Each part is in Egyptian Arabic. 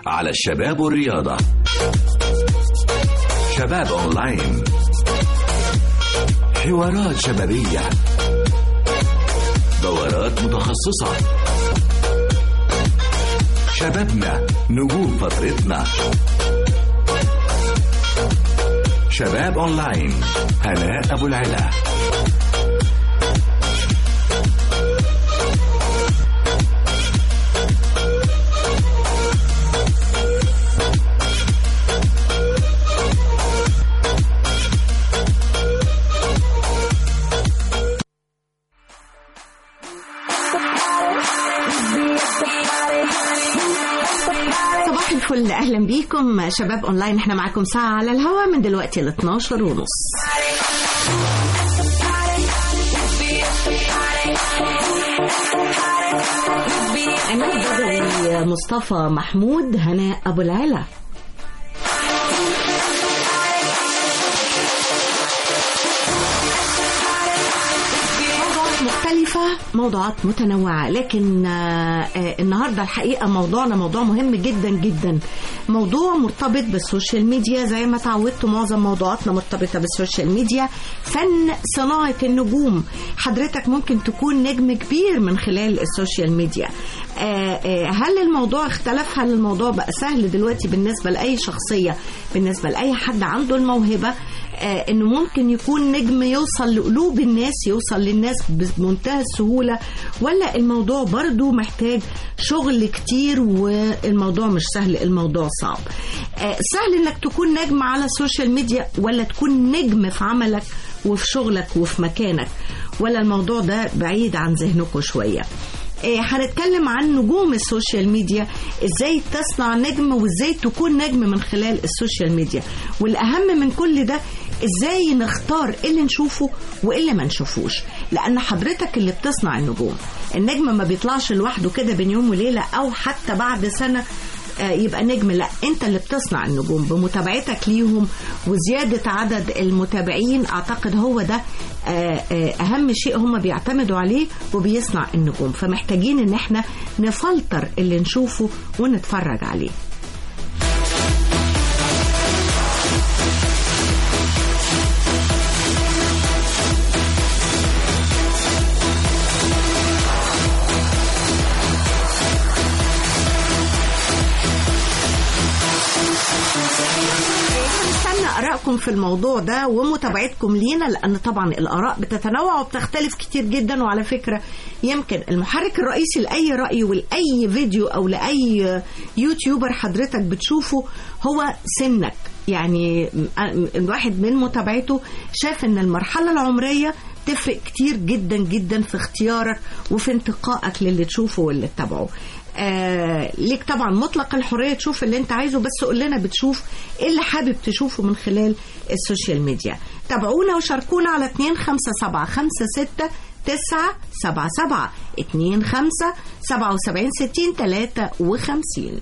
على الشباب والرياضة شباب أونلاين حوارات شبابية دورات متخصصة شبابنا نجوم فترتنا شباب أونلاين هناء أبو العلا صباح الفل اهلا بيكم شباب اونلاين احنا معاكم ساعه على الهواء من دلوقتي ل 12 ونص عماد بدوي مصطفى محمود هناء ابو العلا موضوعات مختلفة موضوعات متنوعة لكن آه، آه، النهاردة الحقيقة موضوعنا موضوع مهم جدا جدا موضوع مرتبط بالسوشيال ميديا زي ما تعودتوا معظم موضوعاتنا مرتبطة بالسوشيال ميديا فن صناعة النجوم حضرتك ممكن تكون نجم كبير من خلال السوشيال ميديا آه، آه، هل الموضوع اختلف هل الموضوع بقى سهل دلوقتي بالنسبة لأي شخصية بالنسبة لأي حد عنده الموهبة آه، انه ممكن يكون نجم يوصل لقلوب الناس يوصل للناس بمنتهى السهولة ولا الموضوع برضو محتاج شغل كتير والموضوع مش سهل الموضوع صعب آه، سهل انك تكون نجم على السوشيال ميديا ولا تكون نجم في عملك وفي شغلك وفي مكانك ولا الموضوع ده بعيد عن ذهنكم شوية آه، هنتكلم عن نجوم السوشيال ميديا ازاي تصنع نجم وازاي تكون نجم من خلال السوشيال ميديا والاهم من كل ده ازاي نختار إيه اللي نشوفه وايه اللي ما نشوفوش لان حضرتك اللي بتصنع النجوم النجم ما بيطلعش لوحده كده بين يوم وليله او حتى بعد سنه آه، يبقى نجم لا انت اللي بتصنع النجوم بمتابعتك ليهم وزيادة عدد المتابعين اعتقد هو ده آه، آه، اهم شيء هم بيعتمدوا عليه وبيصنع النجوم فمحتاجين ان احنا نفلتر اللي نشوفه ونتفرج عليه هنستنى ارائكم في الموضوع ده ومتابعتكم لينا لان طبعا الاراء بتتنوع وبتختلف كتير جدا وعلى فكره يمكن المحرك الرئيسي لاي راي ولاي فيديو او لاي يوتيوبر حضرتك بتشوفه هو سنك يعني الواحد من متابعته شاف ان المرحله العمريه تفرق كتير جدا جدا في اختيارك وفي انتقائك للي تشوفه واللي تتابعه آه ليك طبعا مطلق الحريه تشوف اللي انت عايزه بس قول لنا بتشوف ايه اللي حابب تشوفه من خلال السوشيال ميديا تابعونا وشاركونا على 2 5 7 5 6 9 7 7 2 5 77 60 53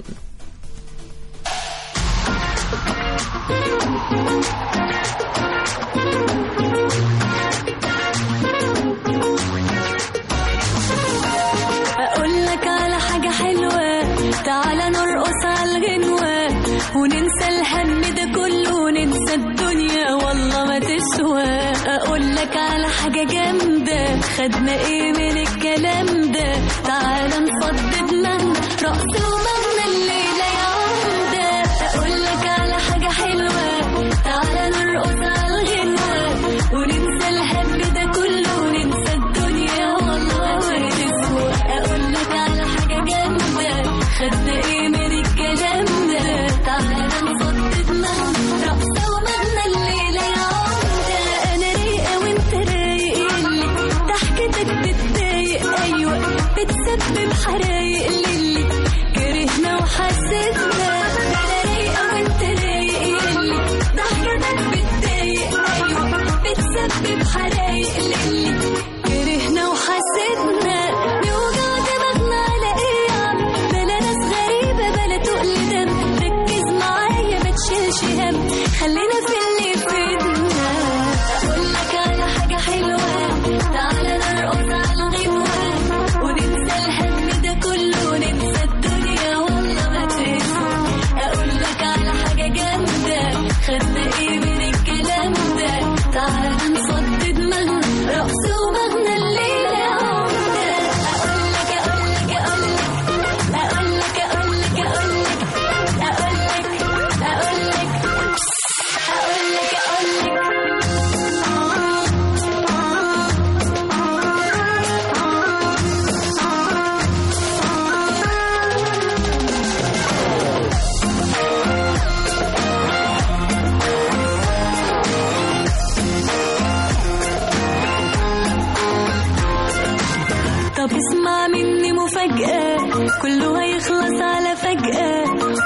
اقول لك على حاجة حلوة تعالى نرقص على الغنوة وننسى الهم ده كله وننسى الدنيا والله ما تسوى اقول لك على حاجة جامدة خدنا ايه من الكلام ده تعالى نفضي دماغنا رقص ومغنى الليلة يا عمدة اقول لك على حاجة حلوة تعالى نرقص على الغنوة وننسى الهم ده كله وننسى الدنيا والله ما تسوى اقول لك على حاجة جامدة خدنا ايه من الكلام ده تعالى نفضي دماغنا رقصة ومغنى الليلة يا عمدة انا رايقة وانت رايق اللي ضحكتك بتضايق ايوه بتسبب حرايق للي كرهنا وحسيتنا انا رايقة وانت رايق اللي ضحكتك بتضايق ايوه بتسبب حرايق للي كرهنا وحسيتنا نوجع دماغنا على ايه يا عم بلا ناس غريبة بلا تقل دم ركز معايا ما تشيلش هم خلينا في اللي فينا اقول لك على حاجة حلوة تعالى نرقص على الغنوة وننسى الهم ده كله وننسى الدنيا والله ما تسوى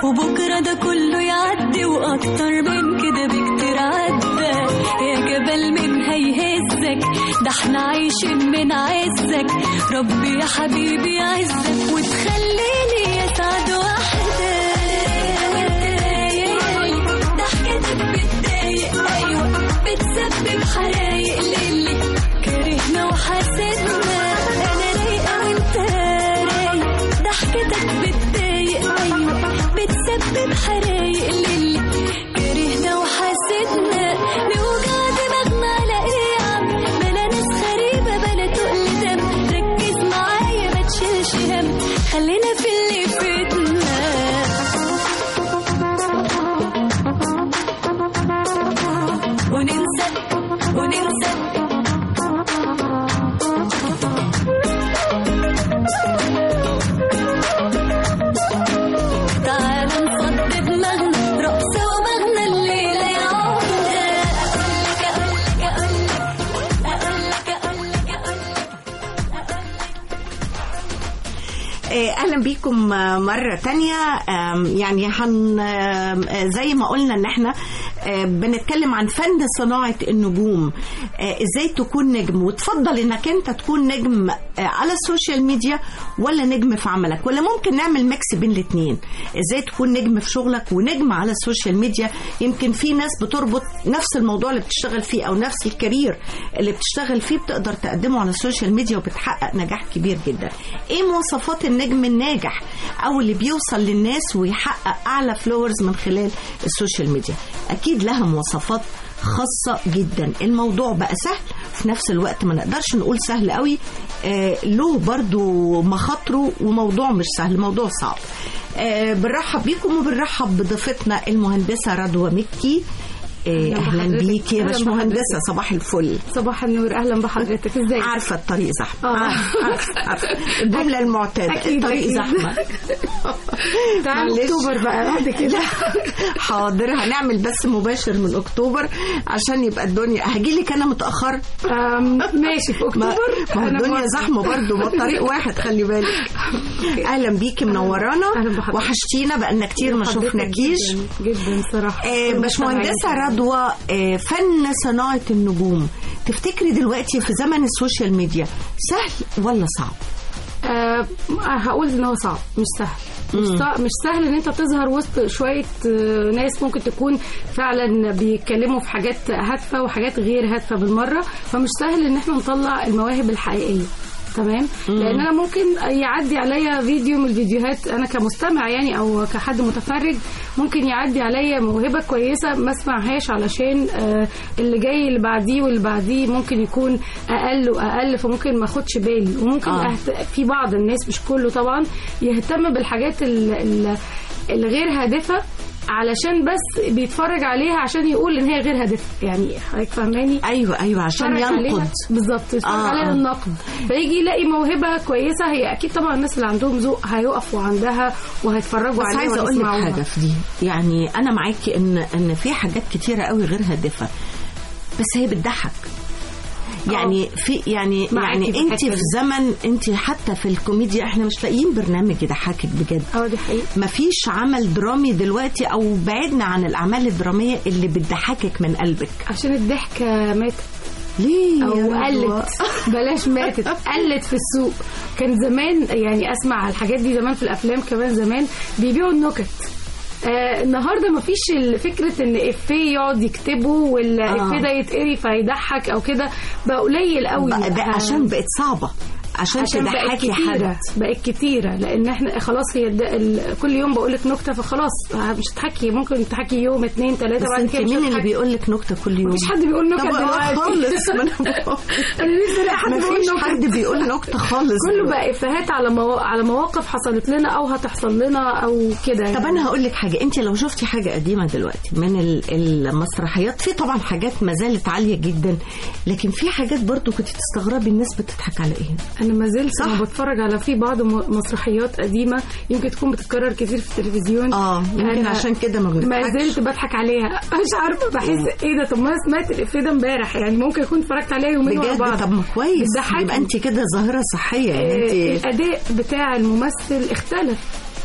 وبكرة ده كله يعدي وأكتر من كده بكتير عدى يا جبل من هيهزك ده احنا عايشين من عزك ربي يا حبيبي يعزك وتخليني يا سعد وحدك ضحكتك بتضايق أيوة بتسبب حرايق للي كرهنا وحاسدنا أنا رايقة وأنت رايق ضحكتك بتضايق أيوة بتسبب حرايق للي كرهنا وحاسدنا نوجع دماغنا على إيه يا عم بلا ناس غريبة بلا تقل دم ركز معايا ما تشيلش هم خلينا في اللي فاتنا وننسى وننسى تعال نفضي دماغنا رقصة ومغنى الليلة يا عودة أقولك أقولك أقولك أقولك أقولك آه، اهلا بيكم آه، مره تانية آم، يعني هن آم، آه، زي ما قلنا ان احنا آه، بنتكلم عن فن صناعه النجوم آه، ازاي تكون نجم وتفضل انك انت تكون نجم آه، على السوشيال ميديا ولا نجم في عملك ولا ممكن نعمل ميكس بين الاثنين ازاي تكون نجم في شغلك ونجم على السوشيال ميديا يمكن في ناس بتربط نفس الموضوع اللي بتشتغل فيه او نفس الكارير اللي بتشتغل فيه بتقدر تقدمه على السوشيال ميديا وبتحقق نجاح كبير جدا ايه مواصفات النجم الناجح او اللي بيوصل للناس ويحقق اعلى فلورز من خلال السوشيال ميديا اكيد لها مواصفات خاصة جدا الموضوع بقى سهل في نفس الوقت ما نقدرش نقول سهل قوي آه له برضو مخاطره وموضوع مش سهل موضوع صعب آه بنرحب بيكم وبنرحب بضيفتنا المهندسة رضوى مكي آه أهلا اهلا بحضرتك. بيكي يا أهلا باشمهندسة بحضرتك. صباح الفل صباح النور اهلا بحضرتك ازيك عارفة الطريق زحمة آه. عارفة عارفة عارفة الجملة المعتادة أكيد، الطريق أكيد. زحمة تعال معلش. اكتوبر بقى بعد كده حاضر هنعمل بس مباشر من اكتوبر عشان يبقى الدنيا هجيلك انا متاخر آم، ماشي في ما اكتوبر ما هو أنا الدنيا موافقة. زحمه برضو ما الطريق واحد خلي بالك اهلا بيكي منورانا أهلا بحضرتك. وحشتينا بقالنا كتير ما حضرتك شفناكيش جدا جدا صراحه آه، باشمهندسه رضوى آه، فن صناعه النجوم تفتكري دلوقتي في زمن السوشيال ميديا سهل ولا صعب؟ آه هقول ان هو صعب مش سهل مش, صعب مش سهل ان انت تظهر وسط شويه آه، ناس ممكن تكون فعلا بيتكلموا في حاجات هادفه وحاجات غير هادفه بالمره فمش سهل ان احنا نطلع المواهب الحقيقيه تمام لان انا ممكن يعدي عليا فيديو من الفيديوهات انا كمستمع يعني او كحد متفرج ممكن يعدي عليا موهبه كويسه ما اسمعهاش علشان آه، اللي جاي اللي بعديه واللي بعديه ممكن يكون اقل واقل فممكن ما اخدش بالي وممكن آه. آه. في بعض الناس مش كله طبعا يهتم بالحاجات ال- ال- الغير هادفه علشان بس بيتفرج عليها عشان يقول ان هي غير هادفه يعني حضرتك فاهماني ايوه ايوه عشان يتفرج عليها- ينقد بالظبط يتفرج آه، آه عليها آه. النقد فيجي يلاقي موهبه كويسه هي اكيد طبعا الناس اللي عندهم ذوق هيقفوا عندها وهيتفرجوا بس عليها عايزه اقول لك ويسمعوها. حاجه في دي يعني انا معاكي ان ان في حاجات كتيره قوي غير هادفه بس هي بتضحك يعني في يعني معاكي في يعني انت الحتة في دي. زمن انت حتى في الكوميديا احنا مش لاقيين برنامج يضحكك بجد اه دي حقيقه مفيش عمل درامي دلوقتي او بعدنا عن الاعمال الدراميه اللي بتضحكك من قلبك عشان الضحكه ماتت ليه او يا رضوى؟ قلت بلاش ماتت قلت في السوق كان زمان يعني اسمع على الحاجات دي زمان في الافلام كمان زمان بيبيعوا النكت آه النهارده مفيش ال- فكره ان افيه يقعد يكتبه والافيه آه. ده يتقري فيضحك او كده بقى قليل قوي بقى بقى آه، عشان بقت صعبه عشان, عشان بقت تضحكي كتيرة حد بقت كتيرة لأن احنا خلاص هي الد- ال... كل يوم بقول لك نكتة فخلاص مش هتحكي ممكن تحكي يوم اتنين تلاتة بس بعد انت كده مش مين اللي هتحكي. بيقول لك نكته كل يوم مفيش حد بيقول نكت طب آه دلوقتي خالص ما انا بقول. انا لسه لاقي حد بيقول مفيش نكت حد بيقول نكته خالص كله بقى افيهات على مو... على مواقف حصلت لنا او هتحصل لنا او كده طب يعني. انا هقول لك حاجه انت لو شفتي حاجه قديمه دلوقتي من ال- المسرحيات في طبعا حاجات ما زالت عاليه جدا لكن في حاجات برضو كنت تستغربي الناس بتضحك على ايه انا ما زلت صح. انا بتفرج على في بعض م- مسرحيات قديمه يمكن تكون بتتكرر كتير في التلفزيون اه يمكن أنا عشان كده ما ما بنضحكش. زلت بضحك عليها مش عارفه بحس ايه ده طب ما انا سمعت الافيه ده امبارح يعني ممكن اكون اتفرجت عليها يومين ورا بجد بعض طب ما كويس بتضحكني. يبقى انت كده ظاهره صحيه يعني آه، انت الاداء بتاع الممثل اختلف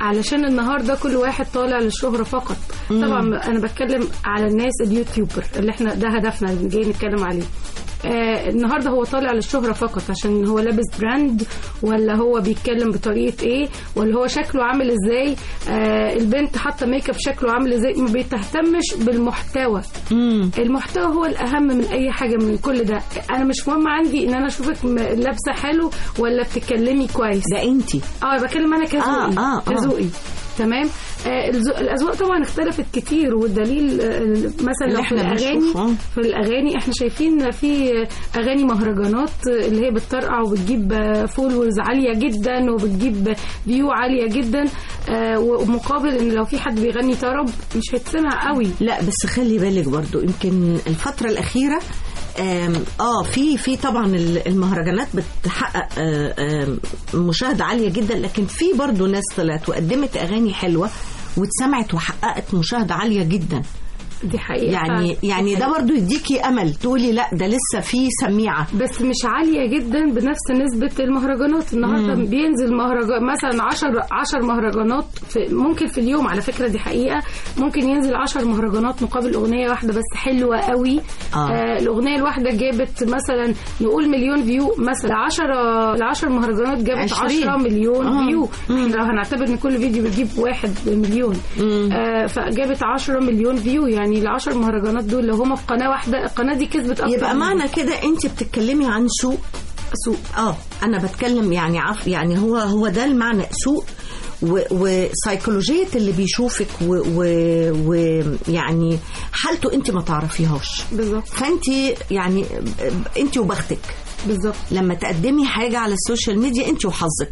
علشان النهارده كل واحد طالع للشهرة فقط طبعا انا بتكلم على الناس اليوتيوبر اللي احنا ده هدفنا اللي جاي نتكلم عليه آه النهارده هو طالع للشهرة فقط عشان هو لابس براند ولا هو بيتكلم بطريقة ايه ولا هو شكله عامل ازاي آه البنت حاطة ميك اب شكله عامل ازاي ما بيتهتمش بالمحتوى مم. المحتوى هو الاهم من اي حاجه من كل ده انا مش مهم عندي ان انا اشوفك م- لابسه حلو ولا بتتكلمي كويس ده انتي اه بكلم انا كذوقي آه، آه، آه. كذوقي تمام آه الذو- الاذواق طبعا اختلفت كتير والدليل آه، مثلا اللي لو في إحنا الاغاني بنشوفه. في الاغاني احنا شايفين في اغاني مهرجانات اللي هي بتطرقع وبتجيب فولورز عاليه جدا وبتجيب فيو عاليه جدا آه ومقابل ان لو في حد بيغني طرب مش هيتسمع قوي لا بس خلي بالك برضو يمكن الفترة الأخيرة آم، اه في في طبعا ال- المهرجانات بتحقق آه، آم، مشاهدة عالية جدا لكن في برضو ناس طلعت وقدمت أغاني حلوة واتسمعت وحققت مشاهدة عالية جدا دي حقيقه يعني فعلا. يعني ده برضو يديكي أمل تقولي لا ده لسه في سميعة بس مش عالية جدا بنفس نسبة المهرجانات النهاردة مم. بينزل مهرجان مثلا 10 10 مهرجانات في ممكن في اليوم على فكرة دي حقيقة ممكن ينزل 10 مهرجانات مقابل أغنية واحدة بس حلوة قوي آه. آه الأغنية الواحدة جابت مثلا نقول مليون فيو مثلا 10 ال 10 مهرجانات جابت 20. 10 مليون آه. فيو مم. احنا لو هنعتبر ان كل فيديو بيجيب واحد مليون مم. آه فجابت 10 مليون فيو يعني ال 10 مهرجانات دول لو هما في قناة واحدة القناة دي كسبت أكتر يبقى من- معنى كده انت بتتكلمي عن سوق سوق اه انا بتكلم يعني عف يعني هو هو ده المعنى سوق و- وسيكولوجيه اللي بيشوفك ويعني حالته انت ما تعرفيهاش بالظبط فانت يعني انت وبختك بالظبط لما تقدمي حاجه على السوشيال ميديا انت وحظك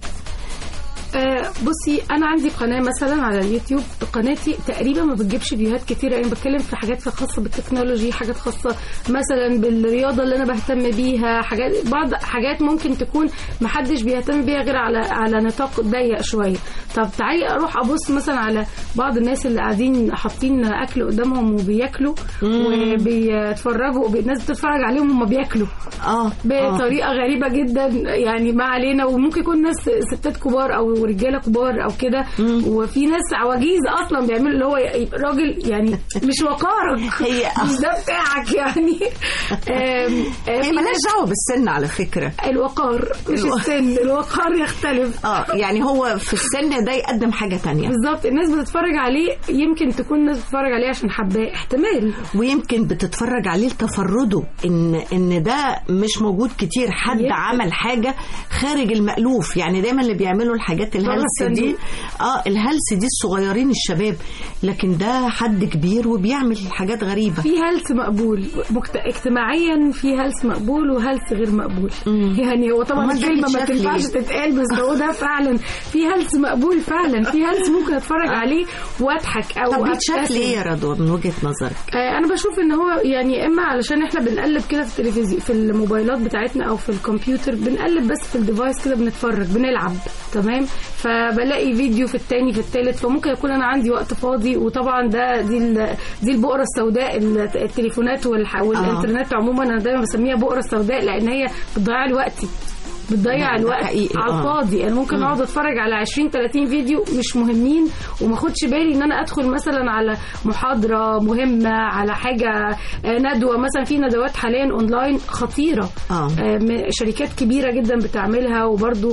آه بصي انا عندي قناه مثلا على اليوتيوب قناتي تقريبا ما بتجيبش فيديوهات كتيره انا بتكلم في حاجات خاصه بالتكنولوجي حاجات خاصه مثلا بالرياضه اللي انا بهتم بيها حاجات بعض حاجات ممكن تكون ما حدش بيهتم بيها غير على على نطاق ضيق شويه طب تعالي اروح ابص مثلا على بعض الناس اللي قاعدين حاطين اكل قدامهم وبياكلوا وبيتفرجوا الناس بتتفرج عليهم وهم بياكلوا اه آه. بطريقه غريبه جدا يعني ما علينا وممكن يكون ناس ستات كبار او رجاله كبار او كده وفي ناس عواجيز اصلا بيعملوا اللي هو يبقى راجل يعني مش وقارك هي مش ده بتاعك يعني آم، آه، هي في مالهاش ناس دعوه بالسن على فكره الوقار مش الو- السن الوقار يختلف اه يعني هو في السن ده يقدم حاجه تانية بالظبط الناس بتتفرج عليه يمكن تكون الناس بتتفرج عليه عشان حباه احتمال ويمكن بتتفرج عليه لتفرده ان ان ده مش موجود كتير حد يمكن. عمل حاجه خارج المألوف يعني دايما اللي بيعملوا الحاجات الهلس دي الصندوق. اه الهلس دي الصغيرين الشباب لكن ده حد كبير وبيعمل حاجات غريبه في هلس مقبول مكت... اجتماعيا في هلس مقبول وهلس غير مقبول مم. يعني هو طبعا أمال ده الكلمه ما بيتشاف تنفعش ليه؟ تتقال بس هو ده فعلا في هلس مقبول فعلا في هلس ممكن اتفرج عليه واضحك او طب بيتشاف أبتسم. ليه يا رضوى من وجهه نظرك آه، انا بشوف ان هو يعني اما علشان احنا بنقلب كده في التلفزيون في الموبايلات بتاعتنا او في الكمبيوتر بنقلب بس في الديفايس كده بنتفرج بنلعب تمام فبلاقي فيديو في التاني في التالت فممكن يكون انا عندي وقت فاضي وطبعا ده دي ال- دي البؤره السوداء ال- التليفونات والح- والانترنت عموما انا دايما بسميها بؤره سوداء لان هي بتضيع لي وقتي بتضيع ده الوقت حقيقي، على آه. الفاضي انا ممكن اقعد اتفرج على 20 30 فيديو مش مهمين وما اخدش بالي ان انا ادخل مثلا على محاضره مهمه على حاجه آه، ندوه مثلا في ندوات حاليا اونلاين خطيره آه. آه، م- شركات كبيره جدا بتعملها وبرده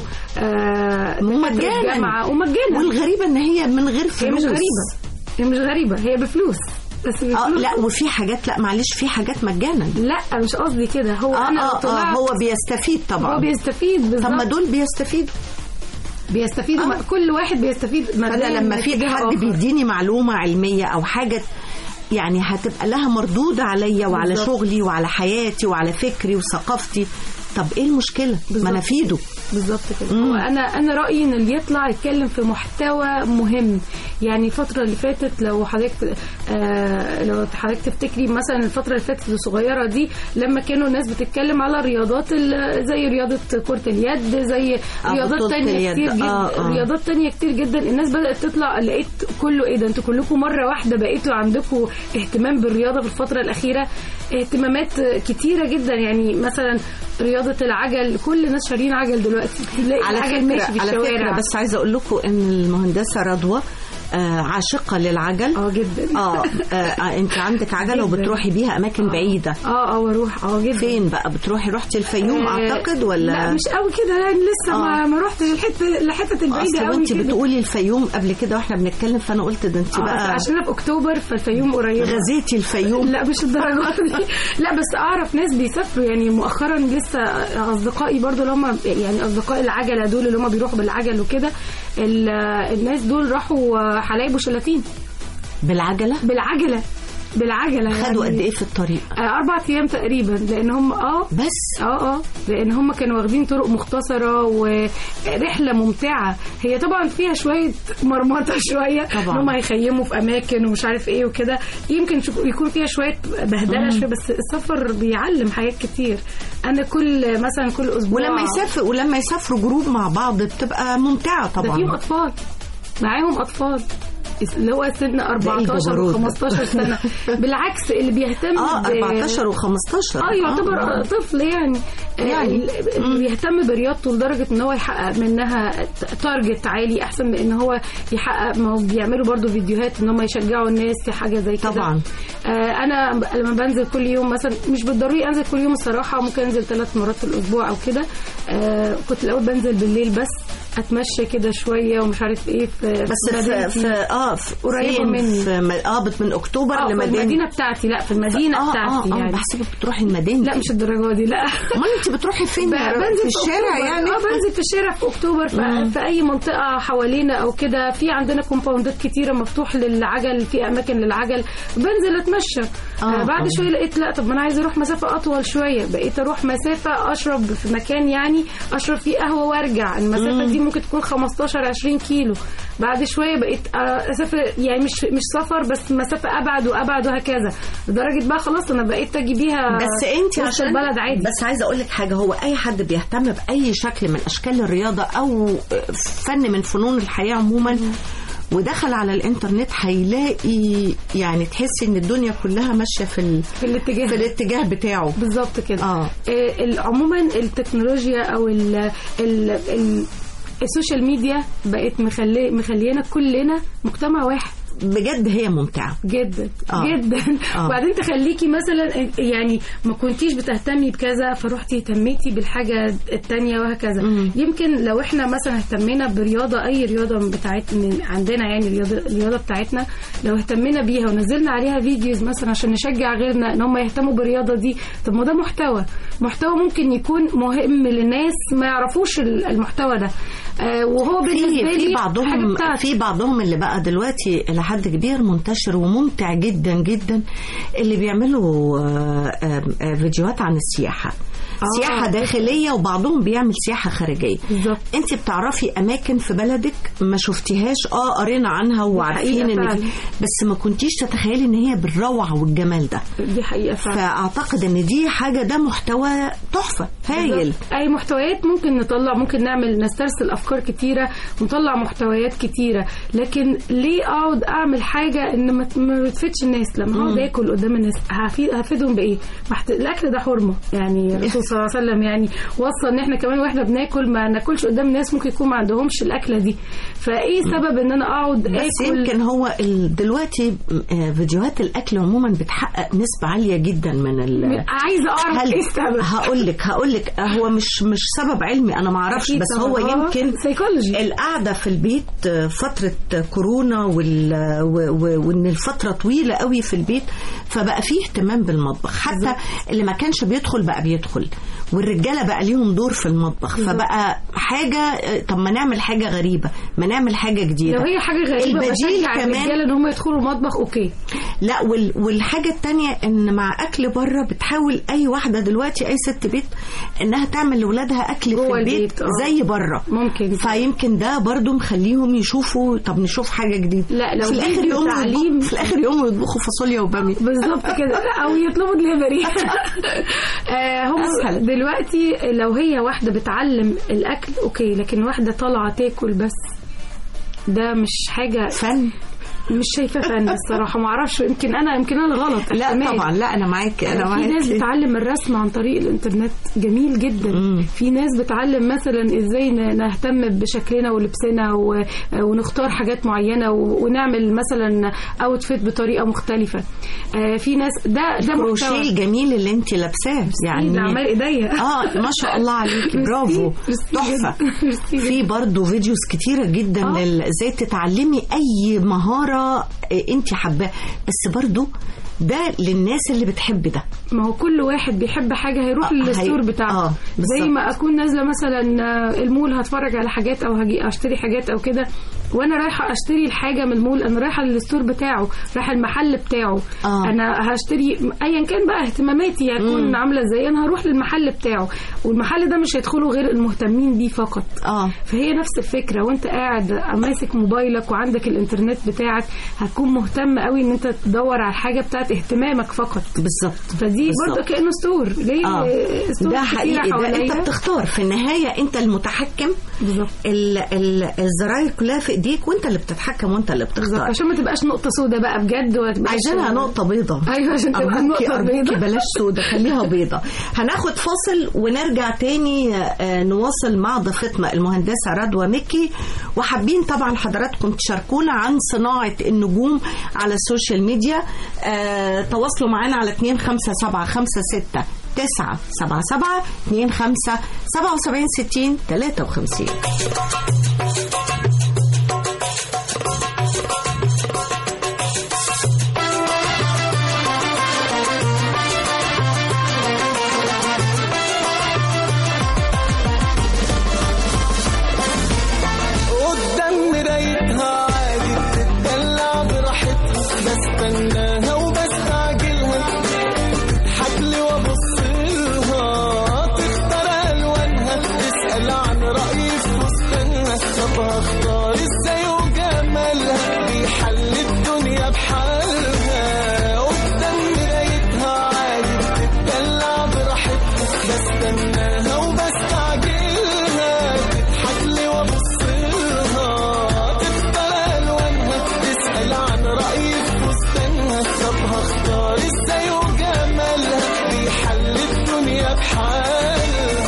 ومجانا. الجامعه ومجانا والغريبه ان هي من غير فلوس هي مش غريبه هي مش غريبه هي بفلوس بس اه بفلوس لا وفي حاجات لا معلش في حاجات مجانا لا مش قصدي كده هو اه انا لو اه, آه طلعت هو بيستفيد طبعا هو بيستفيد بالظبط طب ما دول بيستفيدوا بيستفيدوا آه. كل واحد بيستفيد فانا مادياً لما من في اتجاه حد آخر. بيديني معلومه علميه او حاجه يعني هتبقى لها مردود عليا وعلى بالظبط. شغلي وعلى حياتي وعلى فكري وثقافتي طب ايه المشكله ما بالظبط. انا افيده بالظبط كده هو انا انا رايي ان اللي يطلع يتكلم في محتوى مهم يعني الفتره اللي فاتت لو حضرتك آه لو حضرتك تفتكري مثلا الفتره اللي فاتت الصغيره دي لما كانوا الناس بتتكلم على الرياضات ال- زي رياضه كره اليد زي آه، رياضات بطولة تانية اليد. كتير جدا آه، آه. رياضات تانية كتير جدا الناس بدات تطلع لقيت كله ايه ده انتوا كلكم مره واحده بقيتوا عندكم اهتمام بالرياضه في الفتره الاخيره اهتمامات كتيره جدا يعني مثلا رياضه العجل كل الناس شارين عجل دلوقتي دلوقتي تلاقي على العجل ماشي فكرة في على الشوارع فكرة بس عايزة أقول لكم إن المهندسة رضوى آه عاشقة للعجل اه جدا اه آه، انت عندك عجله جداً. وبتروحي بيها اماكن بعيده اه اه واروح اه جدا فين بقى بتروحي رحتي الفيوم آه، اعتقد ولا لا مش قوي كده يعني لسه ما آه. ما رحتش الحته الحته البعيده اصل قوي وانت كده بتقولي الفيوم قبل كده واحنا بنتكلم فانا قلت ده انت آه، بقى عشان انا في اكتوبر فالفيوم قريبه غزيتي الفيوم لا مش الدرجات دي لا بس اعرف ناس بيسافروا يعني مؤخرا لسه اصدقائي برضو اللي هم يعني اصدقاء العجله دول اللي هم بيروحوا بالعجل وكده ال- الناس دول راحوا حلايب وشلاتين بالعجله بالعجله بالعجله خدوا يعني قد ايه في الطريق آه، اربع ايام تقريبا لان هم اه بس اه اه لان هم كانوا واخدين طرق مختصره ورحله ممتعه هي طبعا فيها شويه مرمطه شويه طبعاً. ان هم يخيموا في اماكن ومش عارف ايه وكده يمكن شو- يكون فيها شويه بهدله شويه بس السفر بيعلم حاجات كتير انا كل مثلا كل اسبوع ولما يسافر ولما يسافروا جروب مع بعض بتبقى ممتعه ده فيهم طبعا اطفال معاهم اطفال اللي هو سن 14 الجبروت ده. و15 سنه بالعكس اللي بيهتم اه ب- 14 و15 اه يعتبر طفل يعني يعني. يعني بيهتم برياضته لدرجه ان هو يحقق منها تارجت عالي احسن من ان هو يحقق ما هو بيعملوا برضو فيديوهات ان هم يشجعوا الناس في حاجه زي كده طبعا. آه انا ب- لما بنزل كل يوم مثلا مش بالضروري انزل كل يوم الصراحه ممكن انزل ثلاث مرات في الاسبوع او كده آه كنت الاول بنزل بالليل بس اتمشى كده شويه ومش عارف ايه في بس في, مدينتي. في اه في قريبة فين؟ مني. في م- اه بت- من اكتوبر اه في لمدينه المدينه بتاعتي لا في المدينه اه بتاعتي اه اه يعني بحسبك بتروحي المدينه لا مش الدرجه دي لا امال انت بتروحي فين ب- يا رو- بنزل في الشارع أكتوبر. يعني اه بنزل في الشارع في اكتوبر في, في اي منطقه حوالينا او كده في عندنا كومباوندات كتيره مفتوح للعجل في اماكن للعجل بنزل اتمشى آه، آه بعد آه. شويه لقيت لا طب ما انا عايزه اروح مسافه اطول شويه بقيت اروح مسافه اشرب في مكان يعني اشرب فيه قهوه وارجع المسافه دي ممكن تكون 15 20 كيلو بعد شويه بقيت آه، اسافر يعني مش مش سفر بس مسافه ابعد وابعد وهكذا لدرجه بقى خلاص انا بقيت اجي بيها بس انت وسط عشان البلد عادي بس عايزه اقول لك حاجه هو اي حد بيهتم باي شكل من اشكال الرياضه او فن من فنون الحياه عموما ودخل على الانترنت هيلاقي يعني تحسي ان الدنيا كلها ماشيه في ال... في الاتجاه في الاتجاه بتاعه بالظبط كده اه آه، ال- عموما التكنولوجيا او ال ال ال السوشيال ميديا بقت مخلي مخلينا كلنا مجتمع واحد بجد هي ممتعه جدا آه. جدا آه. وبعدين تخليكي مثلا يعني ما كنتيش بتهتمي بكذا فروحتي اهتميتي بالحاجه التانية وهكذا مم. يمكن لو احنا مثلا اهتمينا برياضه اي رياضه من بتاعت من عندنا يعني الرياضه الرياضه بتاعتنا لو اهتمينا بيها ونزلنا عليها فيديوز مثلا عشان نشجع غيرنا ان هم يهتموا بالرياضه دي طب ما ده محتوى محتوى ممكن يكون مهم لناس ما يعرفوش ال- المحتوى ده آه وهو بالنسبه في لي في حاجة بعضهم بتاعتي. في بعضهم اللي بقى دلوقتي الى حد كبير منتشر وممتع جدا جدا اللي بيعملوا آه، آه، آه، فيديوهات عن السياحه آه. سياحه داخليه وبعضهم بيعمل سياحه خارجيه بالظبط. انت بتعرفي اماكن في بلدك ما شفتيهاش اه قرينا عنها وعارفين حقيقة ان فعلا. في بس ما كنتيش تتخيلي ان هي بالروعه والجمال ده دي حقيقه فعلا فاعتقد ان دي حاجه ده محتوى تحفه هايل بالظبط. اي محتويات ممكن نطلع ممكن نعمل نسترسل افكار كتيره ونطلع محتويات كتيره لكن ليه اقعد اعمل حاجه ان ما ما بتفيدش الناس لما اقعد اكل قدام الناس هفيد هفيدهم بايه محت... الاكل ده حرمه يعني الرسول صلى الله عليه وسلم يعني وصى ان احنا كمان واحنا بناكل ما ناكلش قدام الناس ممكن يكون ما عندهمش الاكله دي فايه سبب ان انا اقعد بس اكل يمكن هو ال- دلوقتي آه، فيديوهات الاكل عموما بتحقق نسبه عاليه جدا من ال عايزه اعرف ايه السبب هقول لك هقول لك هو مش مش سبب علمي انا ما اعرفش أكيد بس طبعاً. هو آه، يمكن سيكولوجي القعده في البيت آه، فتره كورونا وال و- و- وان الفتره طويله قوي في البيت فبقى فيه اهتمام بالمطبخ حتى اللي ما كانش بيدخل بقى بيدخل والرجاله بقى ليهم دور في المطبخ فبقى حاجه آه، طب ما نعمل حاجه غريبه ما نعمل حاجه جديده لو هي حاجه غريبه البديل بشجع كمان- الرجاله ان هم يدخلوا المطبخ اوكي لا وال والحاجة التانية ان مع اكل بره بتحاول اي واحدة دلوقتي اي ست بيت انها تعمل لاولادها اكل جوه في البيت البيت، آه. زي بره ممكن فيمكن ده برضو مخليهم يشوفوا طب نشوف حاجة جديدة لا، لو في الاخر فيديو يقوموا تعليم- يطبخوا- في الاخر يقوموا يطبخوا فاصوليا وبامية بالظبط كده او يطلبوا دليفري آه هم أسهل. دلوقتي لو هي واحده بتعلم الاكل اوكي لكن واحده طالعه تاكل بس ده مش حاجه فن مش شايفاه فن الصراحه ما اعرفش يمكن انا يمكن انا غلط لا احتمال. طبعا لا انا معاك انا في ناس معاك بتعلم الرسم عن طريق الانترنت جميل جدا مم. في ناس بتعلم مثلا ازاي ن- نهتم بشكلنا ولبسنا و- ونختار حاجات معينه و- ونعمل مثلا اوتفيت بطريقه مختلفه آه، في ناس ده ده الكروشيه محتوى الجميل اللي انت لابساه يعني ده عمال ايديا اه ما شاء الله عليكي ميرسي، برافو ميرسي تحفه جدا، ميرسي جدا. في برضه فيديوز كتيره جدا آه. لل- ازاي تتعلمي اي مهاره انت حباها بس برضه ده للناس اللي بتحب ده ما هو كل واحد بيحب حاجه هيروح آه، للستور هي- بتاعه آه، زي بالظبط. ما اكون نازله مثلا آه، المول هتفرج على حاجات او هجي اشتري حاجات او كده وانا رايحه اشتري الحاجه من المول انا رايحه للستور بتاعه رايحه المحل بتاعه آه. انا هشتري ايا كان بقى اهتماماتي هتكون مم. عامله ازاي انا هروح للمحل بتاعه والمحل ده مش هيدخله غير المهتمين بيه فقط اه فهي نفس الفكره وانت قاعد ماسك موبايلك وعندك الانترنت بتاعك هتكون مهتم قوي ان انت تدور على الحاجه بتاعت اهتمامك فقط بالظبط فدي بالظبط. برضه كانه ستور ليه اه ستور ده كتيرة حقيقي ده حواليا. انت بتختار في النهايه انت المتحكم بالظبط ال- ال- الزراير كلها في ايديك وانت اللي بتتحكم وانت اللي بالظبط بتختار عشان ما تبقاش نقطه سودة بقى بجد وما تبقاش- عايزينها نقطة بيضة ايوه عشان تبقى أرجوكي نقطه أرجوكي بيضاء بلاش سودة خليها بيضة هناخد فاصل ونرجع تاني آه، نواصل مع ضيفتنا المهندسة رضوى مكي وحابين طبعا حضراتكم تشاركونا عن صناعة النجوم على السوشيال ميديا آه، تواصلوا معانا على 2 5 7 5 6 9 7 7 2 5 77 60 53 قدام مرايتها عادي بتتدلع براحتها بستناها وبستعجلها تضحكلي وابص لها تختار الوانها تسال عن رايي في فستانها طب هختار ازاي وجمالها بيحل الدنيا بحالها قدام مرايتها عادي بتتدلع براحتها بستناها وبستعجلها تضحكلي وابص لها تختار الوانها تسال عن رايي في فستانها طب هختار ازاي وجمالها بيحل الدنيا بحالها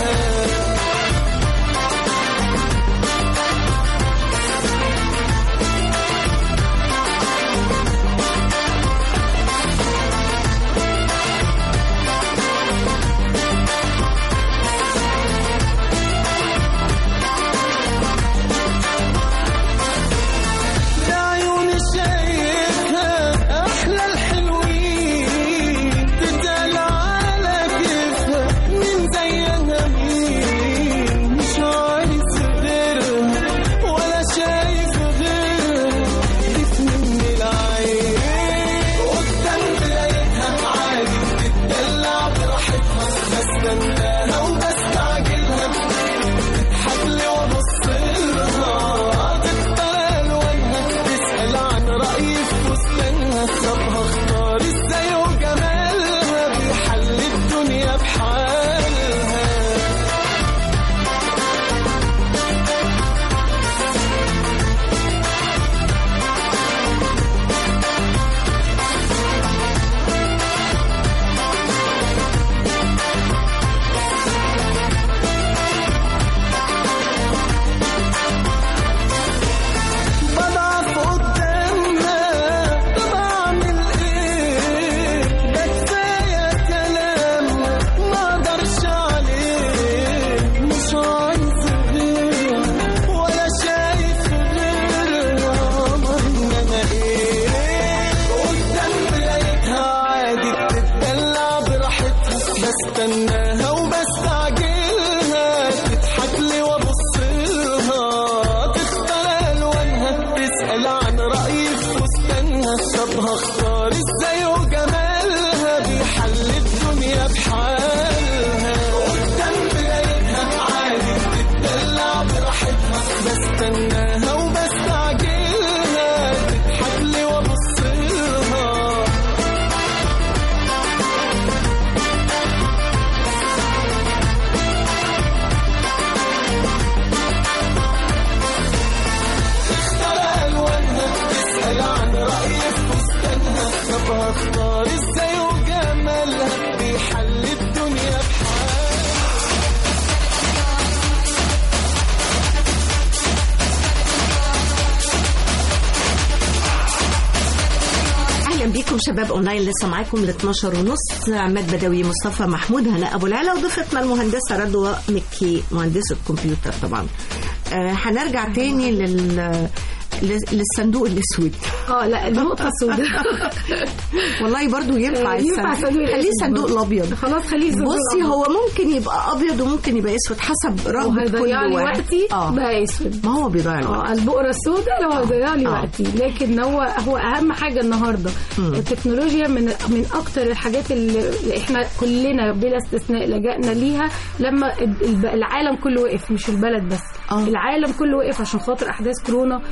بعيوني شايفها احلى الحلوين تتقال على كيفها مين زيها مين مش عايز غيرها ولا شايف غيرها كيف مني العين قدام مرايتها عادي بتدلع براحتها بستناها وبستعجلها تضحكلي وابص لها تختار الوانها تسال عن رايي في فستانها طب هختار ازاي وجمالها بيحل الدنيا بحالها بضعف قدامها طب اعمل ايه ده كفايه كلام ما اقدرش عليه مش عايز غيرها ولا شايف غيرها امرنا انا ايه قدام مرايتها عادي بتتدلع براحتها بستناها وبستعجلها تضحكلي وابص لها تختار الوانها تسال عن رايي في فستانها طب هختار ازاي وجمالها بيحل الدنيا بحالها قدام مرايتها عادي بتتدلع براحتها بستناها وبستعجلها تضحكلي وابص لها اهلا بيكم شباب اونلاين لسه معاكم ل 12 ونص عماد بدوي مصطفى محمود هناء ابو العلا وضيفتنا المهندسه رضوى مكي مهندسه كمبيوتر طبعا آه، هنرجع تاني لل لل- للصندوق الاسود اه لا النقطه السوداء والله برضو ينفع ينفع الصندوق. صندوق خليه الأسود صندوق برضو. الابيض خلاص خليه صندوق بصي الأبيض. هو ممكن يبقى ابيض وممكن يبقى اسود حسب رغبه كل وهيضيع لي واحد وقتي اه بقى اسود ما هو بيضيع الوقت اه البقرة السوداء لو هيضيع لي آه. وقتي لكن هو هو اهم حاجة النهاردة التكنولوجيا من من اكتر الحاجات اللي اللي احنا كلنا بلا استثناء لجأنا ليها لما الب- العالم كله وقف مش البلد بس آه. العالم كله وقف عشان خاطر احداث كورونا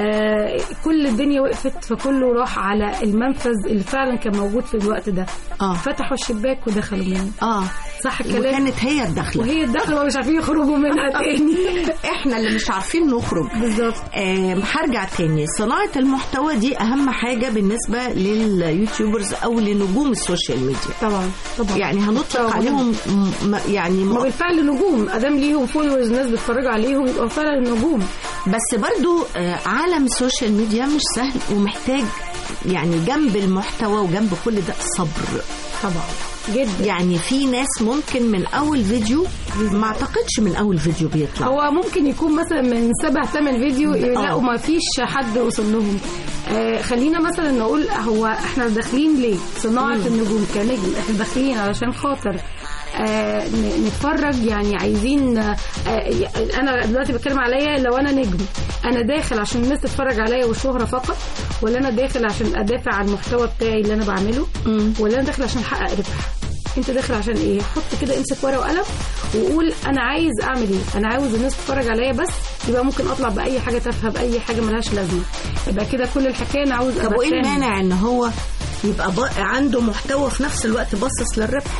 آه كل الدنيا وقفت فكله راح على المنفذ اللي فعلا كان موجود في الوقت ده آه. فتحوا الشباك ودخلوا منه اه صح الكلام وكانت هي الدخله وهي الدخله ومش عارفين يخرجوا منها تاني احنا اللي مش عارفين نخرج بالظبط آم، هرجع تاني صناعة المحتوى دي أهم حاجة بالنسبة لليوتيوبرز أو لنجوم السوشيال ميديا طبعا طبعا يعني هنطلق طبعاً. عليهم م- م- يعني ما م- بالفعل نجوم ادام ليهم فولورز ناس بتتفرج عليهم يبقى فعلا نجوم بس برضو آه، عالم السوشيال ميديا مش سهل ومحتاج يعني جنب المحتوى وجنب كل ده صبر طبعا جدا يعني في ناس ممكن من أول فيديو ما أعتقدش من أول فيديو بيطلع هو ممكن يكون مثلا من سبع ثمان فيديو يلاقوا آه. ما فيش حد وصل لهم آه خلينا مثلا نقول هو احنا داخلين ليه صناعة النجوم كنجم احنا داخلين علشان خاطر آه ن- نتفرج يعني عايزين آه ي- انا دلوقتي بتكلم عليا لو انا نجم انا داخل عشان الناس تتفرج عليا والشهرة فقط ولا انا داخل عشان ادافع عن المحتوى بتاعي اللي انا بعمله ولا انا داخل عشان احقق ربح انت داخل عشان ايه حط كده امسك ورقه وقلم وقول انا عايز اعمل ايه انا عاوز الناس تتفرج عليا بس يبقى ممكن اطلع باي حاجه تافهه باي حاجه ملهاش لازمه يبقى كده كل الحكايه انا عاوز طب أبقى وإيه فاهم. المانع إن هو يبقى ب- عنده محتوى في نفس الوقت باصص للربح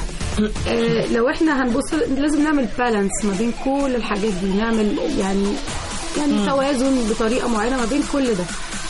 آه لو احنا هنبص لازم نعمل بالانس ما بين كل الحاجات دي نعمل يعني يعني توازن بطريقه معينه ما بين كل ده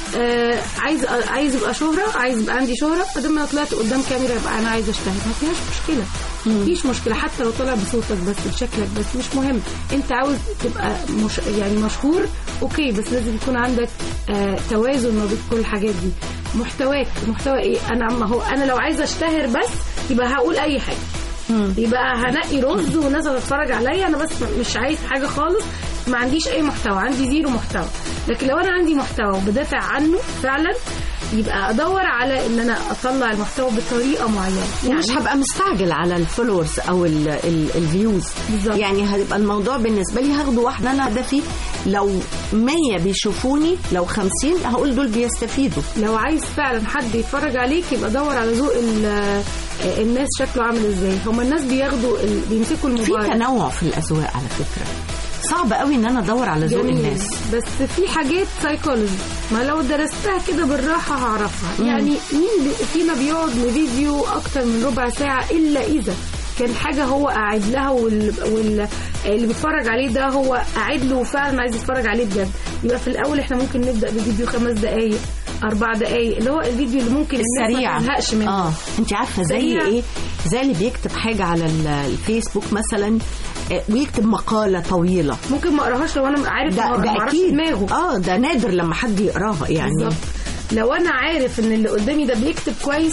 آه عايز عايز يبقى شهره عايز يبقى عندي شهره فده ما طلعت قدام كاميرا يبقى انا عايز اشتهر ما فيهاش مشكله مفيش مشكله حتى لو طلع بصوتك بس بشكلك بس مش مهم انت عاوز تبقى مش يعني مشهور اوكي بس لازم يكون عندك آه توازن ما بين كل الحاجات دي محتواك محتوى ايه انا ما هو انا لو عايزه اشتهر بس يبقى هقول اي حاجه يبقى هنقي رز والناس هتتفرج عليا انا بس مش عايز حاجه خالص ما عنديش اي محتوى عندي زيرو محتوى لكن لو انا عندي محتوى وبدافع عنه فعلا يبقى ادور على ان انا اطلع المحتوى بطريقه معينه يعني مش هبقى مستعجل على الفولورز او ال- ال- الفيوز بالظبط. يعني هيبقى الموضوع بالنسبه لي هاخده واحده انا هدفي لو 100 بيشوفوني لو 50 هقول دول بيستفيدوا لو عايز فعلا حد يتفرج عليك يبقى دور على ذوق ال- الناس شكله عامل ازاي هم الناس بياخدوا ال- بيمسكوا في الموبايل تنوع في الاذواق على فكره صعب قوي ان انا ادور على ذوق جميل. الناس بس في حاجات سايكولوجي ما لو درستها كده بالراحه هعرفها يعني مين بي- فينا بيقعد لفيديو اكتر من ربع ساعه الا اذا كان حاجه هو قاعد لها وال... وال... اللي بيتفرج عليه ده هو قاعد له وفعلا عايز يتفرج عليه بجد يبقى في الاول احنا ممكن نبدا بفيديو خمس دقائق اربع دقائق اللي هو الفيديو اللي ممكن الناس السريع ما تزهقش منه اه انت عارفه زي سريع. ايه زي اللي بيكتب حاجه على ال- الفيسبوك مثلا آه، ويكتب مقاله طويله ممكن ما اقراهاش لو انا عارف ده ما ده أعرفش اكيد دماغه اه ده نادر لما حد يقراها يعني بالظبط لو انا عارف ان اللي قدامي ده بيكتب كويس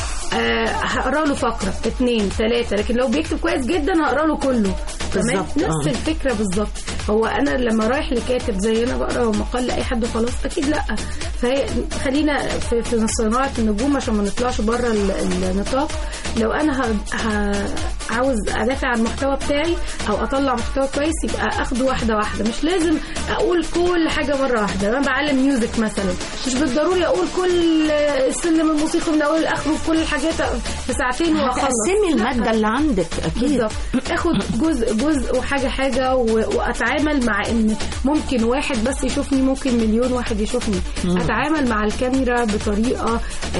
آه هقرا له فقره اتنين تلاته لكن لو بيكتب كويس جدا هقرا له كله تمام بالظبط، نفس آه. الفكره بالظبط هو انا لما رايح لكاتب زي انا بقرا مقال لاي حد وخلاص اكيد لا فهي خلينا في, في صناعه النجوم عشان ما نطلعش بره ال- النطاق لو انا ه... ه... عاوز ادافع عن المحتوى بتاعي او اطلع محتوى كويس يبقى اخده واحده واحده مش لازم اقول كل حاجه مره واحده انا بعلم ميوزك مثلا مش بالضروري اقول كل السلم الموسيقي من اول لاخره كل الحاجات في ساعتين واخلص هتقسمي لا. الماده اللي عندك اكيد بالظبط اخد جزء جزء وحاجه حاجه و- واتعامل مع ان ممكن واحد بس يشوفني ممكن مليون واحد يشوفني اتعامل مع الكاميرا بطريقه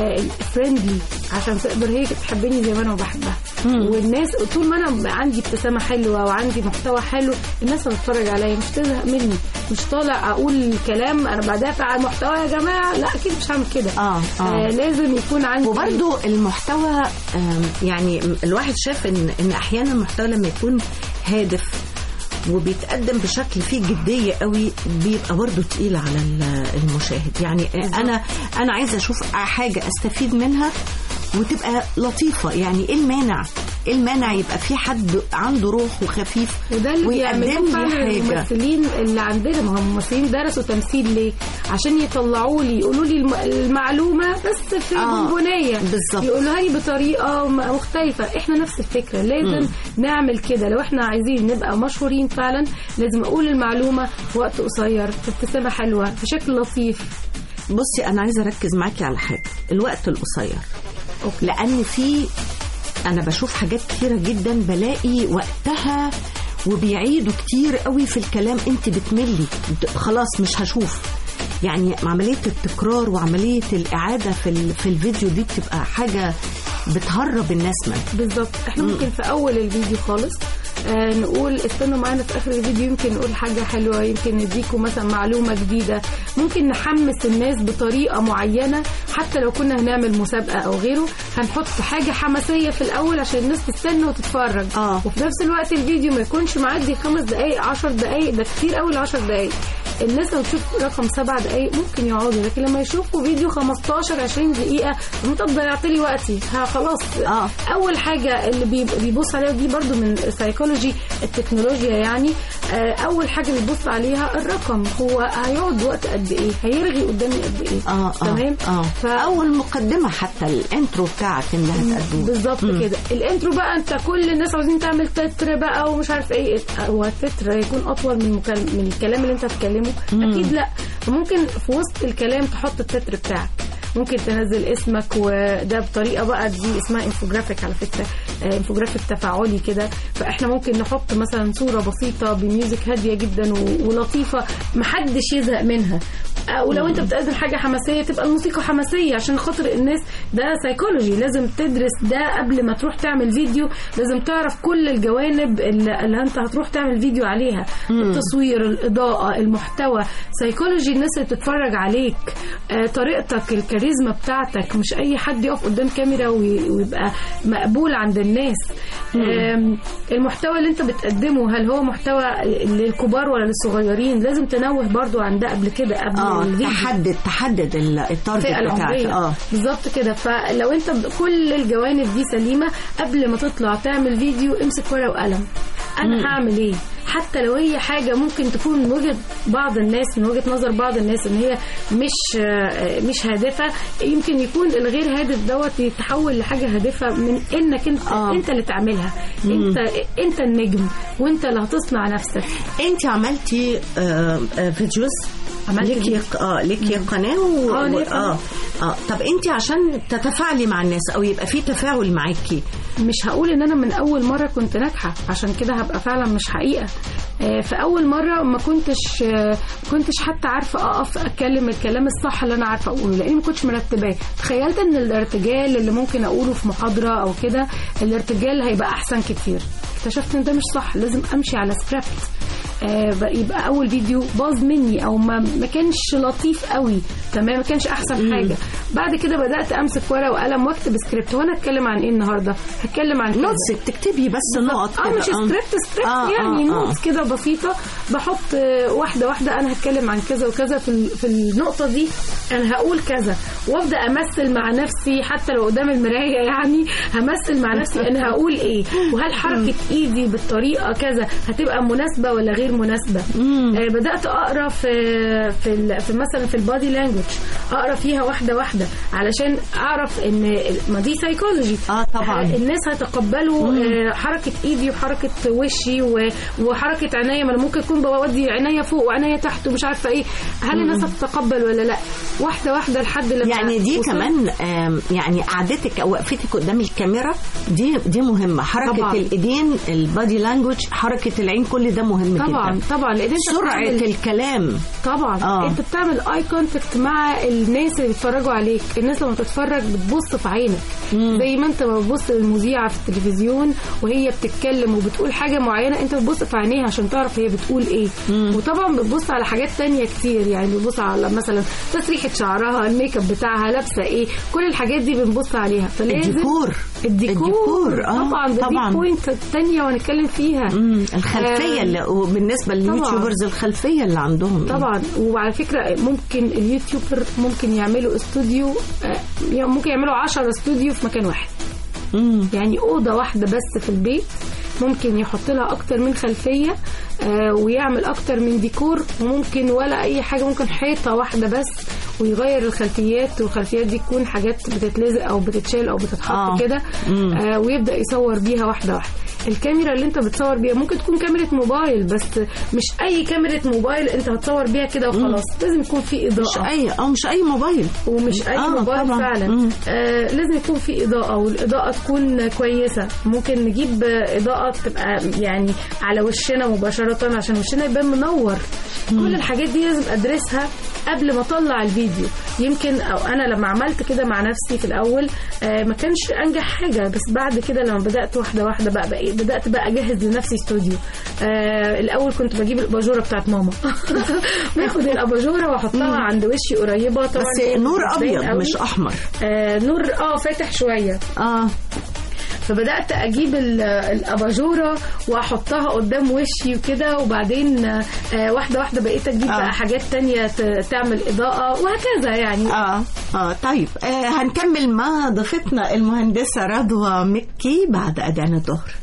فريندلي عشان تقدر هي تحبني زي ما انا بحبها والناس طول ما انا عندي ابتسامه حلوه وعندي محتوى حلو الناس هتتفرج عليا مش تزهق مني مش طالع اقول كلام انا بدافع عن المحتوى يا جماعه لا اكيد مش هعمل كده آه، آه. آه لازم يكون عندي وبرضو المحتوى آم، يعني الواحد شاف ان ان احيانا المحتوى لما يكون هادف وبيتقدم بشكل فيه جديه قوي بيبقى برضه تقيل على ال- المشاهد يعني انا انا عايزه اشوف حاجه استفيد منها وتبقى لطيفه يعني ايه المانع ايه المانع يبقى في حد عنده روح وخفيف وده اللي ويقدم بيعملوه لي فعلا حاجه الممثلين اللي عندنا ما هم الممثلين درسوا تمثيل ليه؟ عشان يطلعوا لي يقولوا لي الم- المعلومه بس في آه، بونبونيه بالظبط. يقولوها لي بطريقه م- مختلفه احنا نفس الفكره لازم نعمل كده لو احنا عايزين نبقى مشهورين فعلا لازم اقول المعلومه في وقت قصير في ابتسامه حلوه في شكل لطيف بصي انا عايزه اركز معاكي على حاجه الوقت القصير أوكي. لان في انا بشوف حاجات كتيره جدا بلاقي وقتها وبيعيدوا كتير قوي في الكلام انت بتملي بت- خلاص مش هشوف يعني عمليه التكرار وعمليه الاعاده في ال- في الفيديو دي بتبقى حاجه بتهرب الناس منها بالظبط احنا ممكن في اول الفيديو خالص آه نقول استنوا معانا في اخر الفيديو يمكن نقول حاجه حلوه يمكن نديكم مثلا معلومه جديده ممكن نحمس الناس بطريقه معينه حتى لو كنا هنعمل مسابقه او غيره هنحط حاجه حماسيه في الاول عشان الناس تستنى وتتفرج آه. وفي نفس الوقت الفيديو ما يكونش معدي خمس دقائق عشر دقائق ده كتير قوي ل 10 دقائق الناس لما تشوف رقم سبع دقائق ممكن يقعدوا لكن لما يشوفوا فيديو 15 20 دقيقه انت ضيعت لي وقتي ها خلاص آه. اول حاجه اللي بيب- بيبص عليها دي برضو من سيكولوجي التكنولوجيا يعني آه، اول حاجه بيبص عليها الرقم هو هيقعد وقت قد ايه هيرغي قدامي قد ايه اه اه تمام اه ف- اول مقدمه حتى الانترو بتاعك اللي هتقدمه بالظبط كده الانترو بقى انت كل الناس عاوزين تعمل تتر بقى ومش عارف ايه هو التتر هيكون اطول من مكال... من الكلام اللي انت هتتكلمه اكيد لا فممكن في وسط الكلام تحط التتر بتاعك ممكن تنزل اسمك وده بطريقه بقى دي اسمها انفوجرافيك على فكره آه، انفوجرافيك تفاعلي كده فاحنا ممكن نحط مثلا صوره بسيطه بميوزك هاديه جدا و- ولطيفه محدش يزهق منها آه، ولو انت بتقدم حاجه حماسيه تبقى الموسيقى حماسيه عشان خاطر الناس ده سيكولوجي لازم تدرس ده قبل ما تروح تعمل فيديو لازم تعرف كل الجوانب اللي اللي انت هتروح تعمل فيديو عليها التصوير الاضاءه المحتوى سيكولوجي الناس اللي بتتفرج عليك آه، طريقتك الكاريزما بتاعتك مش اي حد يقف قدام كاميرا وي- ويبقى مقبول عند الناس آم، المحتوى اللي انت بتقدمه هل هو محتوى للكبار ولا للصغيرين لازم تنوه برضو عن ده قبل كده قبل اه الفيديو تحدد تحدد ال- التارجت الفئه بتاعك العمريه اه بالظبط كده فلو انت ب- كل الجوانب دي سليمه قبل ما تطلع تعمل فيديو امسك ورقه وقلم انا هعمل ايه حتى لو هي حاجه ممكن تكون من وجهه بعض الناس من وجهه نظر بعض الناس ان هي مش آه، مش هادفه يمكن يكون الغير هادف دوت يتحول لحاجه هادفه من انك انت آه. انت اللي تعملها انت انت النجم وانت اللي هتصنع نفسك انت عملتي آه آه فيديوز عملت ليكي فيديو. اه ليكي قناه و... آه، ليا و- قناة. اه اه طب انت عشان تتفاعلي مع الناس او يبقى في تفاعل معاكي مش هقول ان انا من اول مره كنت ناجحه عشان كده هبقى فعلا مش حقيقه آه، في اول مره ما كنتش آه، كنتش حتى عارفه اقف اتكلم الكلام الصح اللي انا عارفه اقوله لاني ما كنتش مرتباه تخيلت ان الارتجال اللي ممكن اقوله في محاضره او كده الارتجال هيبقى احسن كتير اكتشفت ان ده مش صح لازم امشي على سكريبت آه، بقى- يبقى اول فيديو باظ مني او ما ما كانش لطيف قوي تمام ما كانش احسن حاجه بعد كده بدات امسك ورقه وقلم واكتب سكريبت وانا اتكلم عن ايه النهارده هتكلم عن كذا. نوتس تكتبي بس نقط اه كده مش سكريبت سكريبت آه، يعني آه، آه. نوتس كده بسيطه بحط آه، واحده واحده انا هتكلم عن كذا وكذا في ال- في النقطه دي انا هقول كذا وابدا امثل مع نفسي حتى لو قدام المرايه يعني همثل مع نفسي انا هقول ايه وهل حركه ايدي بالطريقه كذا هتبقى مناسبه ولا غير مناسبه آه بدات اقرا في في, ال- في مثلا في البادي لانجوج اقرا فيها واحده واحده علشان اعرف ان ما دي سايكولوجي اه طبعا الناس هتقبلوا آه، حركه ايدي وحركه وشي و- وحركه عينيا ما انا ممكن اكون بودي عينيا فوق وعينيا تحت ومش عارفه ايه هل الناس هتتقبل ولا لا واحده واحده لحد لما يعني دي وصلت- كمان آم، يعني قعدتك او وقفتك قدام الكاميرا دي دي مهمه حركه طبعاً. الايدين البادي لانجوج حركه العين كل ده مهم طبعا طبعا طبعا لان انت سرعه بتعمل- الكلام طبعا آه. آه. انت بتعمل اي كونتاكت مع الناس اللي بيتفرجوا عليك الناس لما تتفرج بتبص في عينك مم. زي ما انت ما بتبص للمذيعه في التلفزيون وهي بتتكلم وبتقول حاجه معينه انت بتبص في عينيها عشان تعرف هي بتقول ايه مم. وطبعا بتبص على حاجات تانية كتير يعني بتبص على مثلا تسريحه شعرها الميك اب بتاعها لابسه ايه كل الحاجات دي بنبص عليها فلازم الديكور الديكور, الديكور، آه، طبعا ده طبعاً. دي بوينت تانية وهنتكلم فيها مم. الخلفيه آه. اللي وبالنسبه لليوتيوبرز الخلفيه اللي عندهم إيه؟ طبعا وعلى فكره ممكن اليوتيوبر ممكن يعملوا استوديو آه، يعني ممكن يعملوا 10 استوديو في مكان واحد مم. يعني اوضه واحده بس في البيت ممكن يحط لها اكتر من خلفيه آه، ويعمل اكتر من ديكور وممكن ولا اي حاجه ممكن حيطه واحده بس ويغير الخلفيات والخلفيات دي تكون حاجات بتتلزق او بتتشال او بتتحط آه. كده مم. آه ويبدا يصور بيها واحده واحده الكاميرا اللي انت بتصور بيها ممكن تكون كاميرا موبايل بس مش اي كاميرا موبايل انت هتصور بيها كده وخلاص لازم يكون في مش اضاءه اي اه مش اي موبايل ومش اي آه، موبايل طبعاً. فعلا مم. آه لازم يكون في اضاءه والاضاءه تكون كويسه ممكن نجيب آه، اضاءه تبقى يعني على وشنا مباشره عشان وشنا يبان منور كل الحاجات دي لازم ادرسها قبل ما اطلع الفيديو يمكن او انا لما عملت كده مع نفسي في الاول آه ما كانش انجح حاجه بس بعد كده لما بدات واحده واحده بقى, بقى بدات بقى اجهز لنفسي استوديو آه الاول كنت بجيب الاباجوره بتاعت ماما باخد الاباجوره واحطها عند وشي قريبه طبعا بس هي نور مش باين ابيض قوي. مش احمر آه نور اه فاتح شويه اه فبدات اجيب ال- الاباجوره واحطها قدام وشي وكده وبعدين آه واحده واحده بقيت اجيب آه. بقى حاجات تانية ت- تعمل اضاءه وهكذا يعني اه اه طيب آه هنكمل مع ضيفتنا المهندسه رضوى مكي بعد اذان الظهر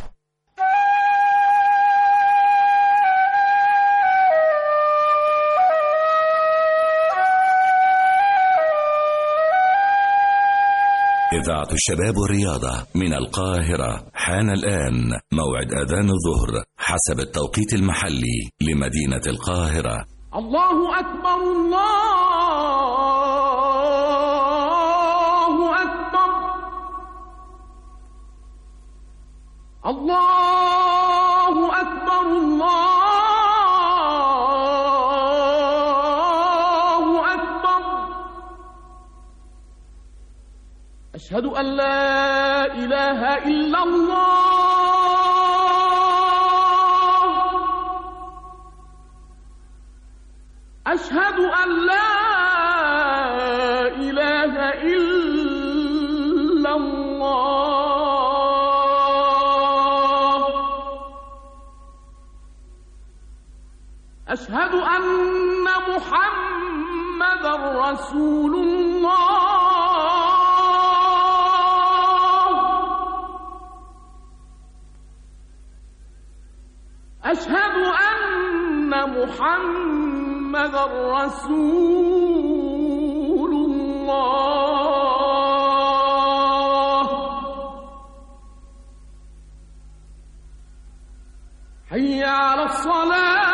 إذاعة الشباب والرياضة من القاهرة حان الآن موعد أذان الظهر حسب التوقيت المحلي لمدينة القاهرة الله أكبر الله أكبر الله أكبر الله أكبر أشهد أن لا إله إلا الله أشهد أن لا إله إلا الله أشهد أن محمدا رسول الله أشهد أن محمدا رسول الله حي على الصلاة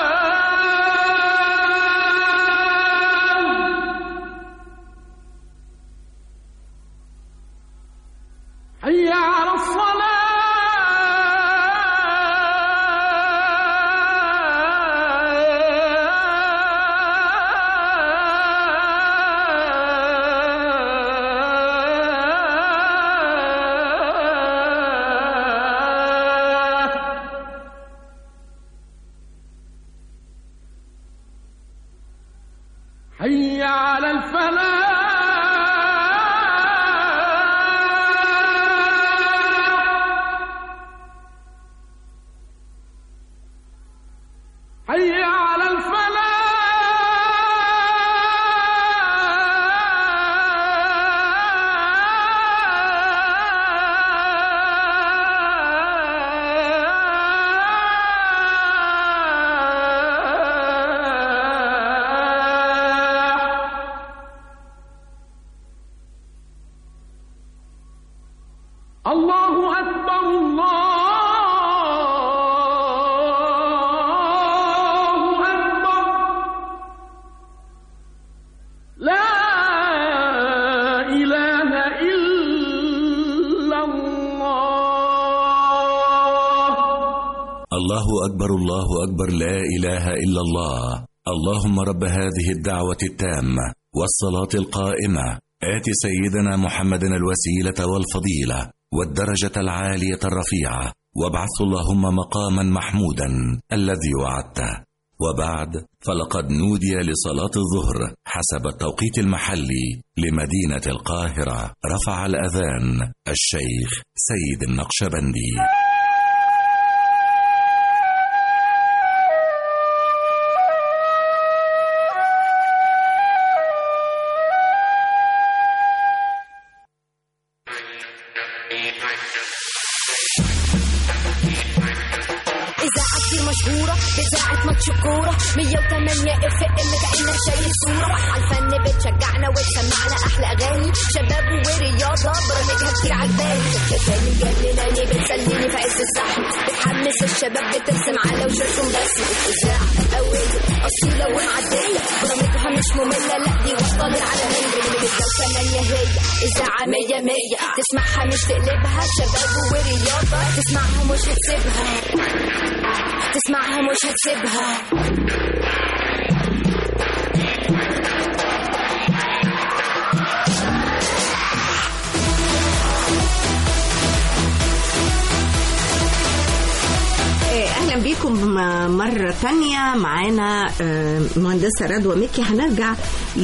حي على الصلاة حي على الفلاح حي على الفلاح الله أكبر الله أكبر لا إله إلا الله الله أكبر الله أكبر لا إله إلا الله اللهم رب هذه الدعوة التامة والصلاة القائمة آت سيدنا محمد الوسيلة والفضيلة والدرجة العالية الرفيعة وابعث اللهم مقاما محمودا الذي وعدته وبعد فلقد نودي لصلاة الظهر حسب التوقيت المحلي لمدينة القاهرة رفع الأذان الشيخ سيد النقشبندي إذاعة كتير مشهورة بإذاعة ماتش الكورة 108 اف ام كأنك شايف صورة عالفن بتشجعنا وتسمعنا أحلى أغاني شباب ورياضة برامجها كتير عجباني بتخليني مجنناني بتسليني في عز الزحمة بتحمس الشباب بترسم على وشوشهم بس إذاعة قوية أصيلة ومعدية برامجها مش مملة لا دي وصلة العالمية بتبقى وثمانية هي إذاعة مية مية تسمعها مش تقلبها شباب ورياضة تسمعها مش هتسيبها تسمعها مش هتسيبها آه، اهلا بيكم م- مره تانية معانا آه، مهندسه رضوى مكي هنرجع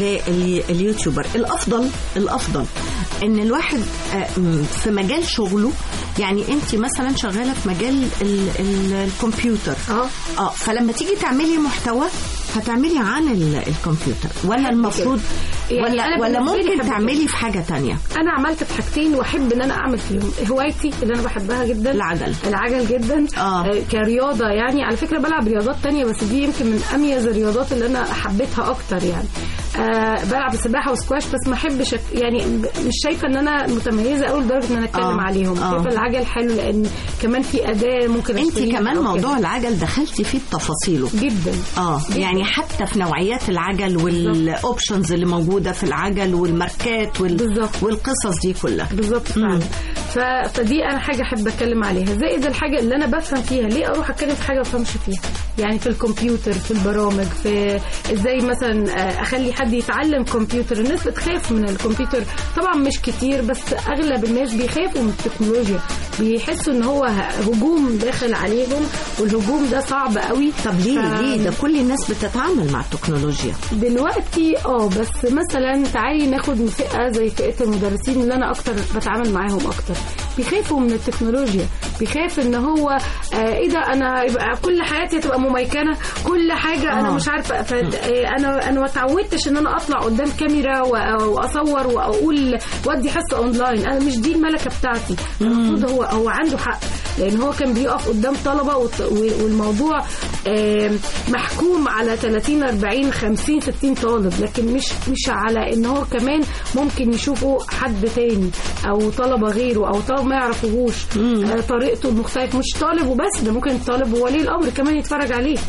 لليوتيوبر الافضل الافضل ان الواحد آه، م- في مجال شغله يعني انت مثلا شغاله في مجال ال- ال- الكمبيوتر اه اه فلما تيجي تعملي محتوى هتعملي عن ال- الكمبيوتر ولا المفروض يعني ولا أنا ولا بالنسبة لي ممكن أحب تعملي في حاجه تانية انا عملت في حاجتين واحب ان انا اعمل فيهم هوايتي اللي انا بحبها جدا العجل. العجل جدا آه. كرياضه يعني على فكره بلعب رياضات تانية بس دي يمكن من اميز الرياضات اللي انا حبيتها اكتر يعني آه بلعب سباحه وسكواش بس ما احبش أك- يعني ب- مش شايفه ان انا متميزه قوي لدرجه ان انا اتكلم آه. عليهم آه. شايفه العجل حلو لان كمان في اداه ممكن انت أشتريها كمان أو كده. موضوع العجل دخلتي فيه بتفاصيله جدا اه يعني حتى في نوعيات العجل والاوبشنز اللي موجوده في العجل والماركات وال... بالظبط. والقصص دي كلها بالظبط فعلا ف... فدي انا حاجه احب اتكلم عليها زائد الحاجه اللي انا بفهم فيها ليه اروح اتكلم في حاجه ما بفهمش فيها يعني في الكمبيوتر في البرامج في ازاي مثلا آه، اخلي حد يتعلم كمبيوتر الناس بتخاف من الكمبيوتر طبعا مش كتير بس اغلب الناس بيخافوا من التكنولوجيا بيحسوا ان هو هجوم داخل عليهم والهجوم ده صعب قوي طب ليه ف- ليه ده كل الناس بتتعامل مع التكنولوجيا دلوقتي اه بس مثلا تعالي ناخد فئه زي فئه المدرسين اللي انا اكتر بتعامل معاهم اكتر بيخافوا من التكنولوجيا بيخاف ان هو آه ايه ده انا يبقى كل حياتي تبقى مميكنه كل حاجه انا آه. مش عارفه ف- آه، انا انا ما اتعودتش ان انا اطلع قدام كاميرا و- واصور واقول وادي حصه اونلاين انا مش دي الملكه بتاعتي المفروض هو هو عنده حق لان هو كان بيقف قدام طلبه وت- و- والموضوع آم، محكوم على 30 40 50 60 طالب لكن مش مش على ان هو كمان ممكن يشوفوا حد تاني او طلبه غيره او طالب ما يعرفوهوش آه، طريقته المختلفه مش طالب وبس ده ممكن الطالب وولي الامر كمان يتفرج عليه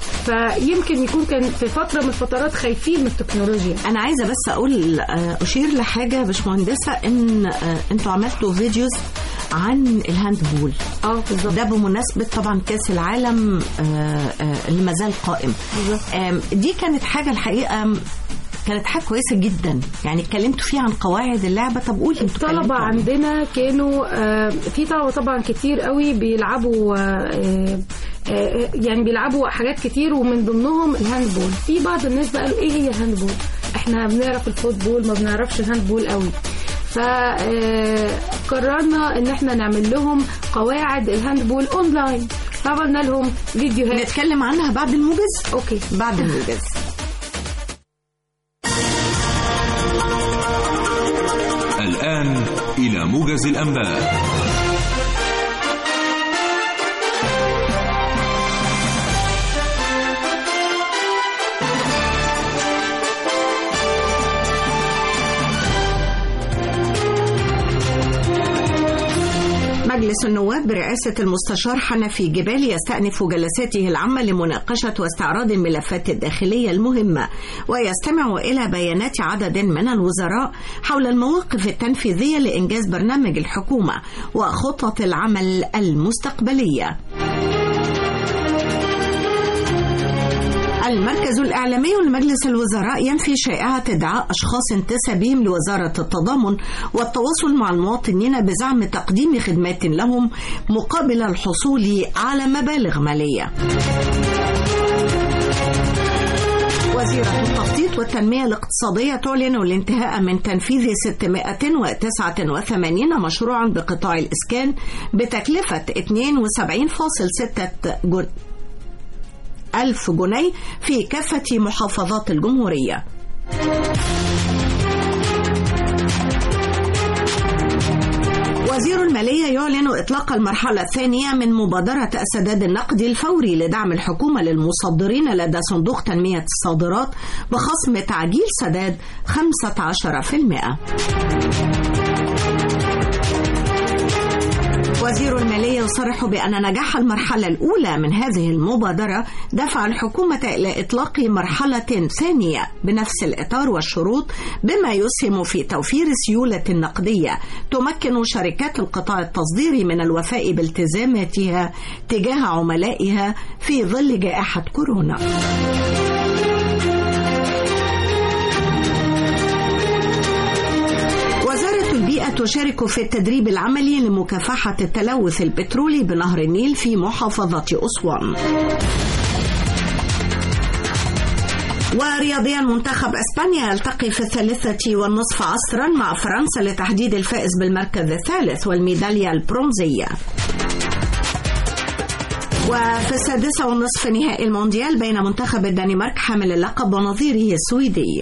فيمكن يكون كان في فتره من الفترات خايفين من التكنولوجيا انا عايزه بس اقول آه، اشير لحاجه يا باشمهندسه ان آه، انتوا عملتوا فيديوز عن الهاندبول اه بالظبط ده بمناسبة طبعا كأس العالم آه، آه، اللي ما زال قائم آم، دي كانت حاجة الحقيقة م- كانت حاجة كويسة جدا يعني اتكلمتوا فيها عن قواعد اللعبة طب قولي انتوا الطلبة اتكلمتوا عن إيه؟ عندنا كانوا آه، في طلبة طبعا كتير قوي بيلعبوا آه، آه، يعني بيلعبوا حاجات كتير ومن ضمنهم الهاندبول في بعض الناس بقى قالوا ايه هي الهاندبول احنا بنعرف الفوتبول ما بنعرفش الهاندبول قوي فقررنا ان احنا نعمل لهم قواعد الهاندبول اونلاين فعملنا لهم فيديوهات نتكلم عنها بعد الموجز اوكي بعد الموجز الآن إلى موجز الأنباء مجلس النواب برئاسة المستشار حنفي جبالي يستأنف جلساته العامة لمناقشة واستعراض الملفات الداخلية المهمة ويستمع إلى بيانات عدد من الوزراء حول المواقف التنفيذية لإنجاز برنامج الحكومة وخطط العمل المستقبلية المركز الإعلامي لمجلس الوزراء ينفي شائعة ادعاء أشخاص انتسابهم لوزارة التضامن والتواصل مع المواطنين بزعم تقديم خدمات لهم مقابل الحصول على مبالغ مالية. وزيرة التخطيط والتنمية الاقتصادية تعلن الانتهاء من تنفيذ 689 مشروعا بقطاع الإسكان بتكلفة 72.6 جن- ألف جنيه في كافة محافظات الجمهورية وزير المالية يعلن إطلاق المرحلة الثانية من مبادرة السداد النقدي الفوري لدعم الحكومة للمصدرين لدى صندوق تنمية الصادرات بخصم تعجيل سداد 15%. وزير المالية يصرح بأن نجاح المرحلة الأولى من هذه المبادرة دفع الحكومة إلى إطلاق مرحلة ثانية بنفس الإطار والشروط بما يسهم في توفير سيولة نقدية تمكن شركات القطاع التصديري من الوفاء بالتزاماتها تجاه عملائها في ظل جائحة كورونا. وزارة البيئة تشارك في التدريب العملي لمكافحة التلوث البترولي بنهر النيل في محافظة أسوان. ورياضيا منتخب اسبانيا يلتقي في الثالثة والنصف عصرا مع فرنسا لتحديد الفائز بالمركز الثالث والميدالية البرونزية. وفي السادسة والنصف نهائي المونديال بين منتخب الدنمارك حامل اللقب ونظيره السويدي.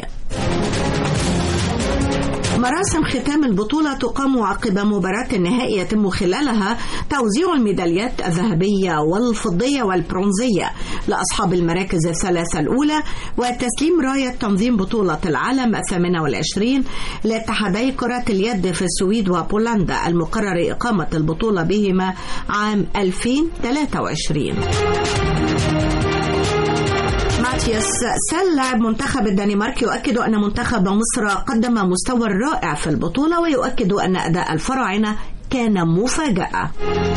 مراسم ختام البطولة تقام عقب مباراة النهائي يتم خلالها توزيع الميداليات الذهبية والفضية والبرونزية لأصحاب المراكز الثلاثة الأولى وتسليم راية تنظيم بطولة العالم الثامنة والعشرين لاتحادي كرة اليد في السويد وبولندا المقرر إقامة البطولة بهما عام 2023 ماتياس سيل لاعب منتخب الدنمارك يؤكد أن منتخب مصر قدم مستوى رائع في البطولة ويؤكد أن أداء الفراعنة كان مفاجأة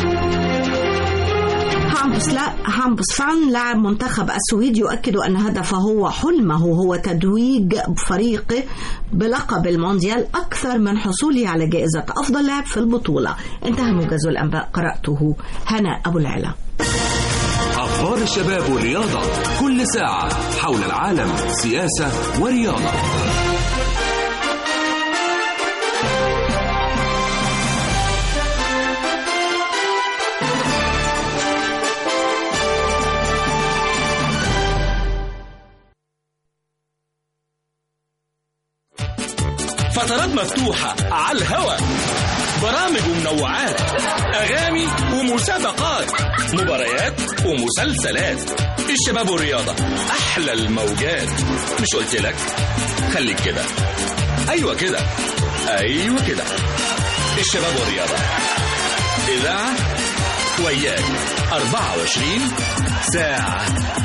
هامبس لا هامبس فان لاعب منتخب السويد يؤكد أن هدفه وحلمه هو تتويج فريقه بلقب المونديال أكثر من حصوله على جائزة أفضل لاعب في البطولة انتهى موجز الأنباء قرأته هنا أبو العلا أخبار الشباب والرياضة كل ساعة حول العالم سياسة ورياضة فترات مفتوحة على الهوا برامج ومنوعات أغاني ومسابقات مباريات ومسلسلات الشباب والرياضة أحلى الموجات مش قلت لك خليك كده أيوة كده أيوة كده الشباب والرياضة إذاعة وياك 24 ساعة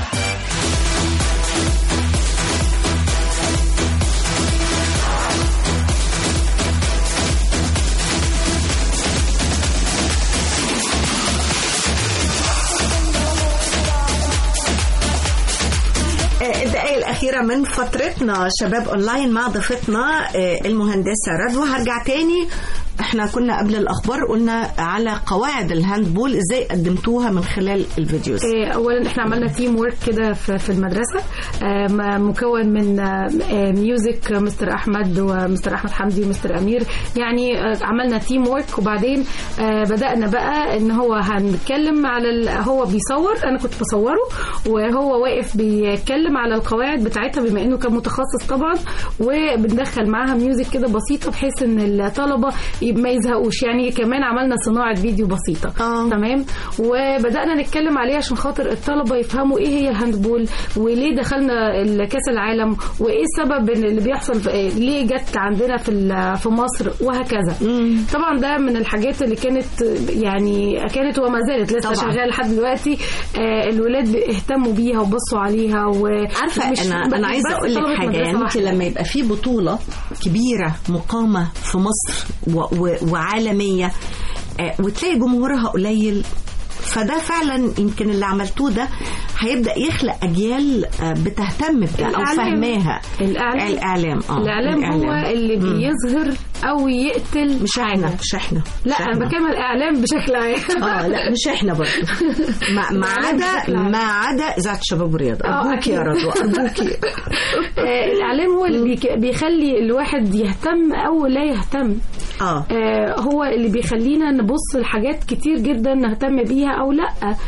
الدقائق الأخيرة من فترتنا شباب أونلاين مع ضيفتنا المهندسة رضوى هرجع تاني احنا كنا قبل الأخبار قلنا على قواعد الهاندبول ازاي قدمتوها من خلال الفيديوز إيه، اولا احنا عملنا تيم ورك كده في في المدرسه آه، م- مكون من آه، آه، ميوزك مستر احمد ومستر احمد حمدي ومستر امير يعني آه، عملنا تيم ورك وبعدين آه، بدانا بقى ان هو هنتكلم على ال... هو بيصور انا كنت بصوره وهو واقف بيتكلم على القواعد بتاعتها بما انه كان متخصص طبعا وبندخل معاها ميوزك كده بسيطه بحيث ان الطلبه ما يزهقوش يعني كمان عملنا صناعه فيديو بسيطه آه. تمام وبدانا نتكلم عليه عشان خاطر الطلبه يفهموا ايه هي الهاندبول وليه دخلنا كاس العالم وايه السبب إن اللي بيحصل في ليه جت عندنا في ال- في مصر وهكذا طبعا ده من الحاجات اللي كانت يعني كانت وما زالت لسه طبعاً. شغاله لحد دلوقتي آه، الولاد اهتموا بيها وبصوا عليها عارفه ومش انا انا عايزه بس اقول لك طلبة حاجه مدرسة يعني انت واحدة. لما يبقى في بطوله كبيره مقامه في مصر و و وعالميه آه، وتلاقي جمهورها قليل فده فعلا يمكن اللي عملتوه ده هيبدا يخلق اجيال آه، بتهتم بده او الإعلام. فاهماها الإعلام. الاعلام اه الاعلام هو اللي مم. بيظهر او يقتل مش احنا مش احنا لا مش انا إحنا. بكلم الاعلام بشكل عام اه لا مش احنا برضه ما ما الإعلام عدا بشكل عام. ما عدا اذاعه شباب ورياضه آه، ارجوكي يا أكيد. رضوى ارجوكي آه، الاعلام هو اللي بيك- بيخلي الواحد يهتم او لا يهتم اه آه، هو اللي بيخلينا نبص لحاجات كتير جدا نهتم بيها او لا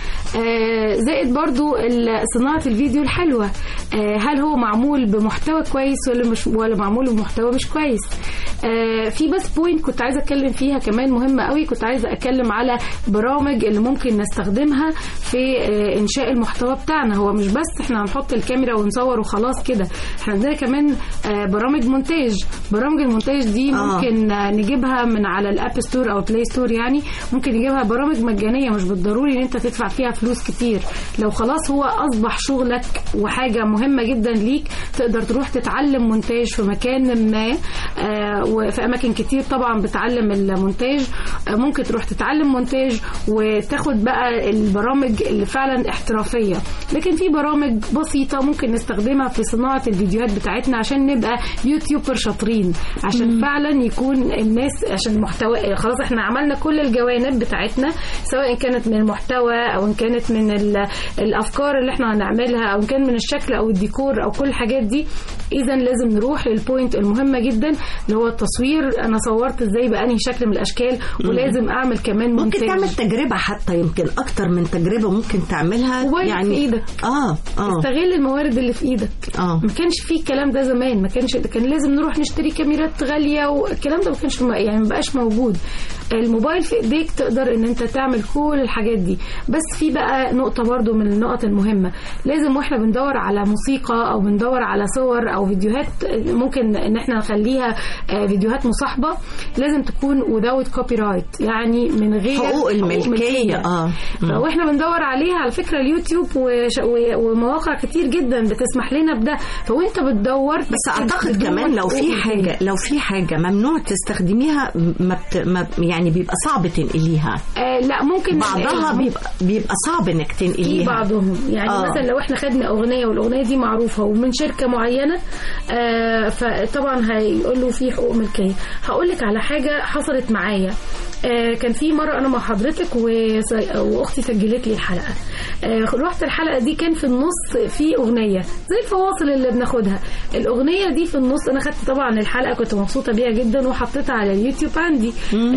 آه، زائد برضو ال- صناعة الفيديو الحلوة آه، هل هو معمول بمحتوى كويس ولا مش ولا معمول بمحتوى مش كويس آه، في بس بوينت كنت عايزة اتكلم فيها كمان مهمة قوي كنت عايزة اتكلم على برامج اللي ممكن نستخدمها في آه، انشاء المحتوى بتاعنا هو مش بس احنا هنحط الكاميرا ونصور وخلاص كده احنا عندنا كمان آه، برامج مونتاج برامج المونتاج دي آه. ممكن آه، نجيبها من على الاب ستور او بلاي ستور يعني ممكن نجيبها برامج مجانيه مش بالضروري ان انت تدفع فيها فلوس كتير لو خلاص هو اصبح شغلك وحاجه مهمه جدا ليك تقدر تروح تتعلم مونتاج في مكان ما آه، وفي اماكن كتير طبعا بتعلم المونتاج آه، ممكن تروح تتعلم مونتاج وتاخد بقى البرامج اللي فعلا احترافيه لكن في برامج بسيطه ممكن نستخدمها في صناعه الفيديوهات بتاعتنا عشان نبقى يوتيوبر شاطرين عشان فعلا يكون الناس عشان محتوى خلاص احنا عملنا كل الجوانب بتاعتنا سواء كانت من المحتوى او ان كانت من ال- الافكار اللي احنا هنعملها او ان كان من الشكل او الديكور او كل الحاجات دي اذا لازم نروح للبوينت المهمه جدا اللي هو التصوير انا صورت ازاي بانهي شكل من الاشكال ولازم اعمل كمان ممكن مونتاج تعمل تجربة حتى يمكن أكتر من تجربة ممكن تعملها موبايلك يعني في إيدك. اه اه استغل الموارد اللي في ايدك اه ما كانش فيه الكلام ده زمان ما كانش كان لازم نروح نشتري كاميرات غاليه والكلام ده ما كانش م- يعني ما بقاش موجود الموبايل في ايديك تقدر ان انت تعمل كل الحاجات دي بس في بقى نقطه برضو من النقط المهمه لازم واحنا بندور على موسيقى او بندور على صور او فيديوهات ممكن ان احنا نخليها آه، فيديوهات مصاحبه لازم تكون without copyright يعني من غير حقوق الملكية اه مم. واحنا بندور عليها على فكره اليوتيوب وش- و- ومواقع كتير جدا بتسمح لنا بده فوانت بتدور بس اعتقد كمان لو في حاجه لو في حاجه ممنوع تستخدميها ما, بت... ما يعني بيبقى صعب تنقليها آه لا ممكن بعضها نلاقيها. بيبقى بيبقى صعب انك في تنقليها بعضهم يعني آه. آه. مثلا لو احنا خدنا اغنيه والاغنيه دي معروفه ومن شركه معينه آه فطبعا هيقول له في حقوق ملكيه هقول لك على حاجه حصلت معايا آه كان في مره انا مع حضرتك وس- واختي سجلت لي الحلقه آه رحت الحلقه دي كان في النص في اغنيه زي الفواصل اللي بناخدها الاغنيه دي في النص انا خدت طبعا الحلقه كنت مبسوطه بيها جدا وحطيتها على اليوتيوب عندي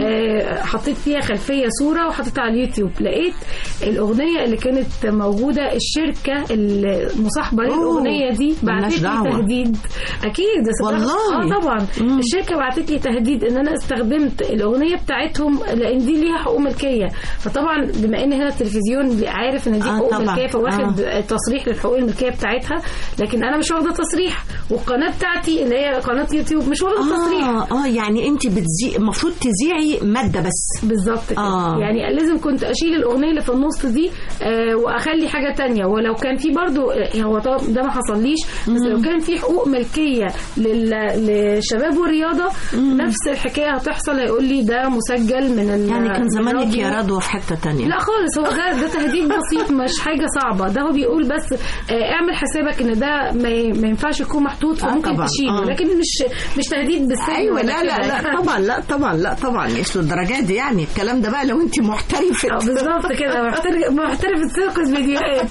آه حطيت فيها خلفيه صوره وحطيتها على اليوتيوب لقيت الاغنيه اللي كانت موجوده الشركه المصاحبه للاغنيه دي ملناش بعتت لي دعوة. تهديد اكيد بس والله؟ اه طبعا مم. الشركه بعتت لي تهديد ان انا استخدمت الاغنيه بتاعتهم لان دي ليها حقوق ملكيه فطبعا بما ان هنا التلفزيون عارف ان دي آه حقوق طبعاً. ملكيه فواخد تصريح للحقوق الملكيه بتاعتها لكن انا مش واخده تصريح والقناه بتاعتي اللي هي قناه يوتيوب مش واخده تصريح اه اه يعني انت بتزي المفروض تذيعي ماده بس بالظبط كده آه. آه. يعني لازم كنت اشيل الاغنيه اللي في النص دي آه واخلي حاجه تانية ولو كان في برضو آه، هو طبعا ده ما حصليش بس لو كان في حقوق ملكيه لل... للشباب والرياضه نفس الحكايه هتحصل هيقول لي ده مسجل من ال... يعني كان زمانك الراديو. يا رضوى في حته تانية لا خالص هو ده ده تهديد بسيط مش حاجه صعبه ده هو بيقول بس آه، اعمل حسابك ان ده ما ي- ما ينفعش يكون محطوط آه، فممكن طبعاً. تشيله آه. لكن مش مش تهديد بالسجن ايوه ولا لا لا كده. لا طبعا لا طبعا لا طبعا مش للدرجه دي يعني الكلام ده بقى لو انت محترفه آه، بالظبط كده محترف محترف السيركس فيديوهات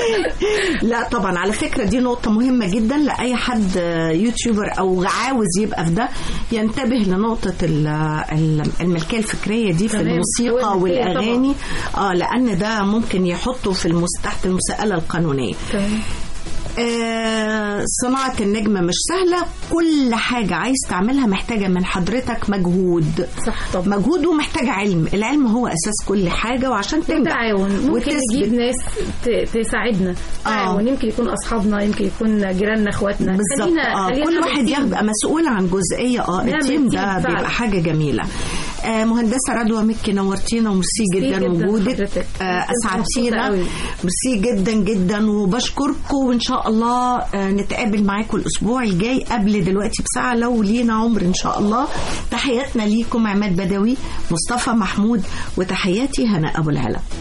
لا طبعا على فكرة دي نقطة مهمة جدا لأي حد آه، يوتيوبر أو عاوز يبقى في ده ينتبه لنقطة ال- ال- الملكية الفكرية دي في تمام. الموسيقى والملكية والأغاني اه لأن ده ممكن يحطه في المس... تحت المساءلة القانونية آه صناعة النجمة مش سهلة كل حاجة عايز تعملها محتاجة من حضرتك مجهود صح طبعا مجهود ومحتاجة علم العلم هو أساس كل حاجة وعشان تنجح تعاون ممكن وتثبت. نجيب ناس ت- تساعدنا تعاون يمكن يكون اصحابنا يمكن يكون جيراننا اخواتنا بالظبط خلينا- اه خلينا كل نعمل واحد تيم. يبقى مسؤول عن جزئيه اه نعمل التيم تيم ده فعلا. بيبقى حاجه جميله آه مهندسه رضوى مكي نورتينا وميرسي ميرسي جدا جداً وجودك حضرتك. آه كنت مبسوطة اسعدتينا قوي. ميرسي جدا جدا وبشكركم وان شاء الله آه نتقابل معاكم الاسبوع الجاي قبل دلوقتي بساعه لو لينا عمر ان شاء الله تحياتنا ليكم عماد بدوي مصطفى محمود وتحياتي هناء ابو العلا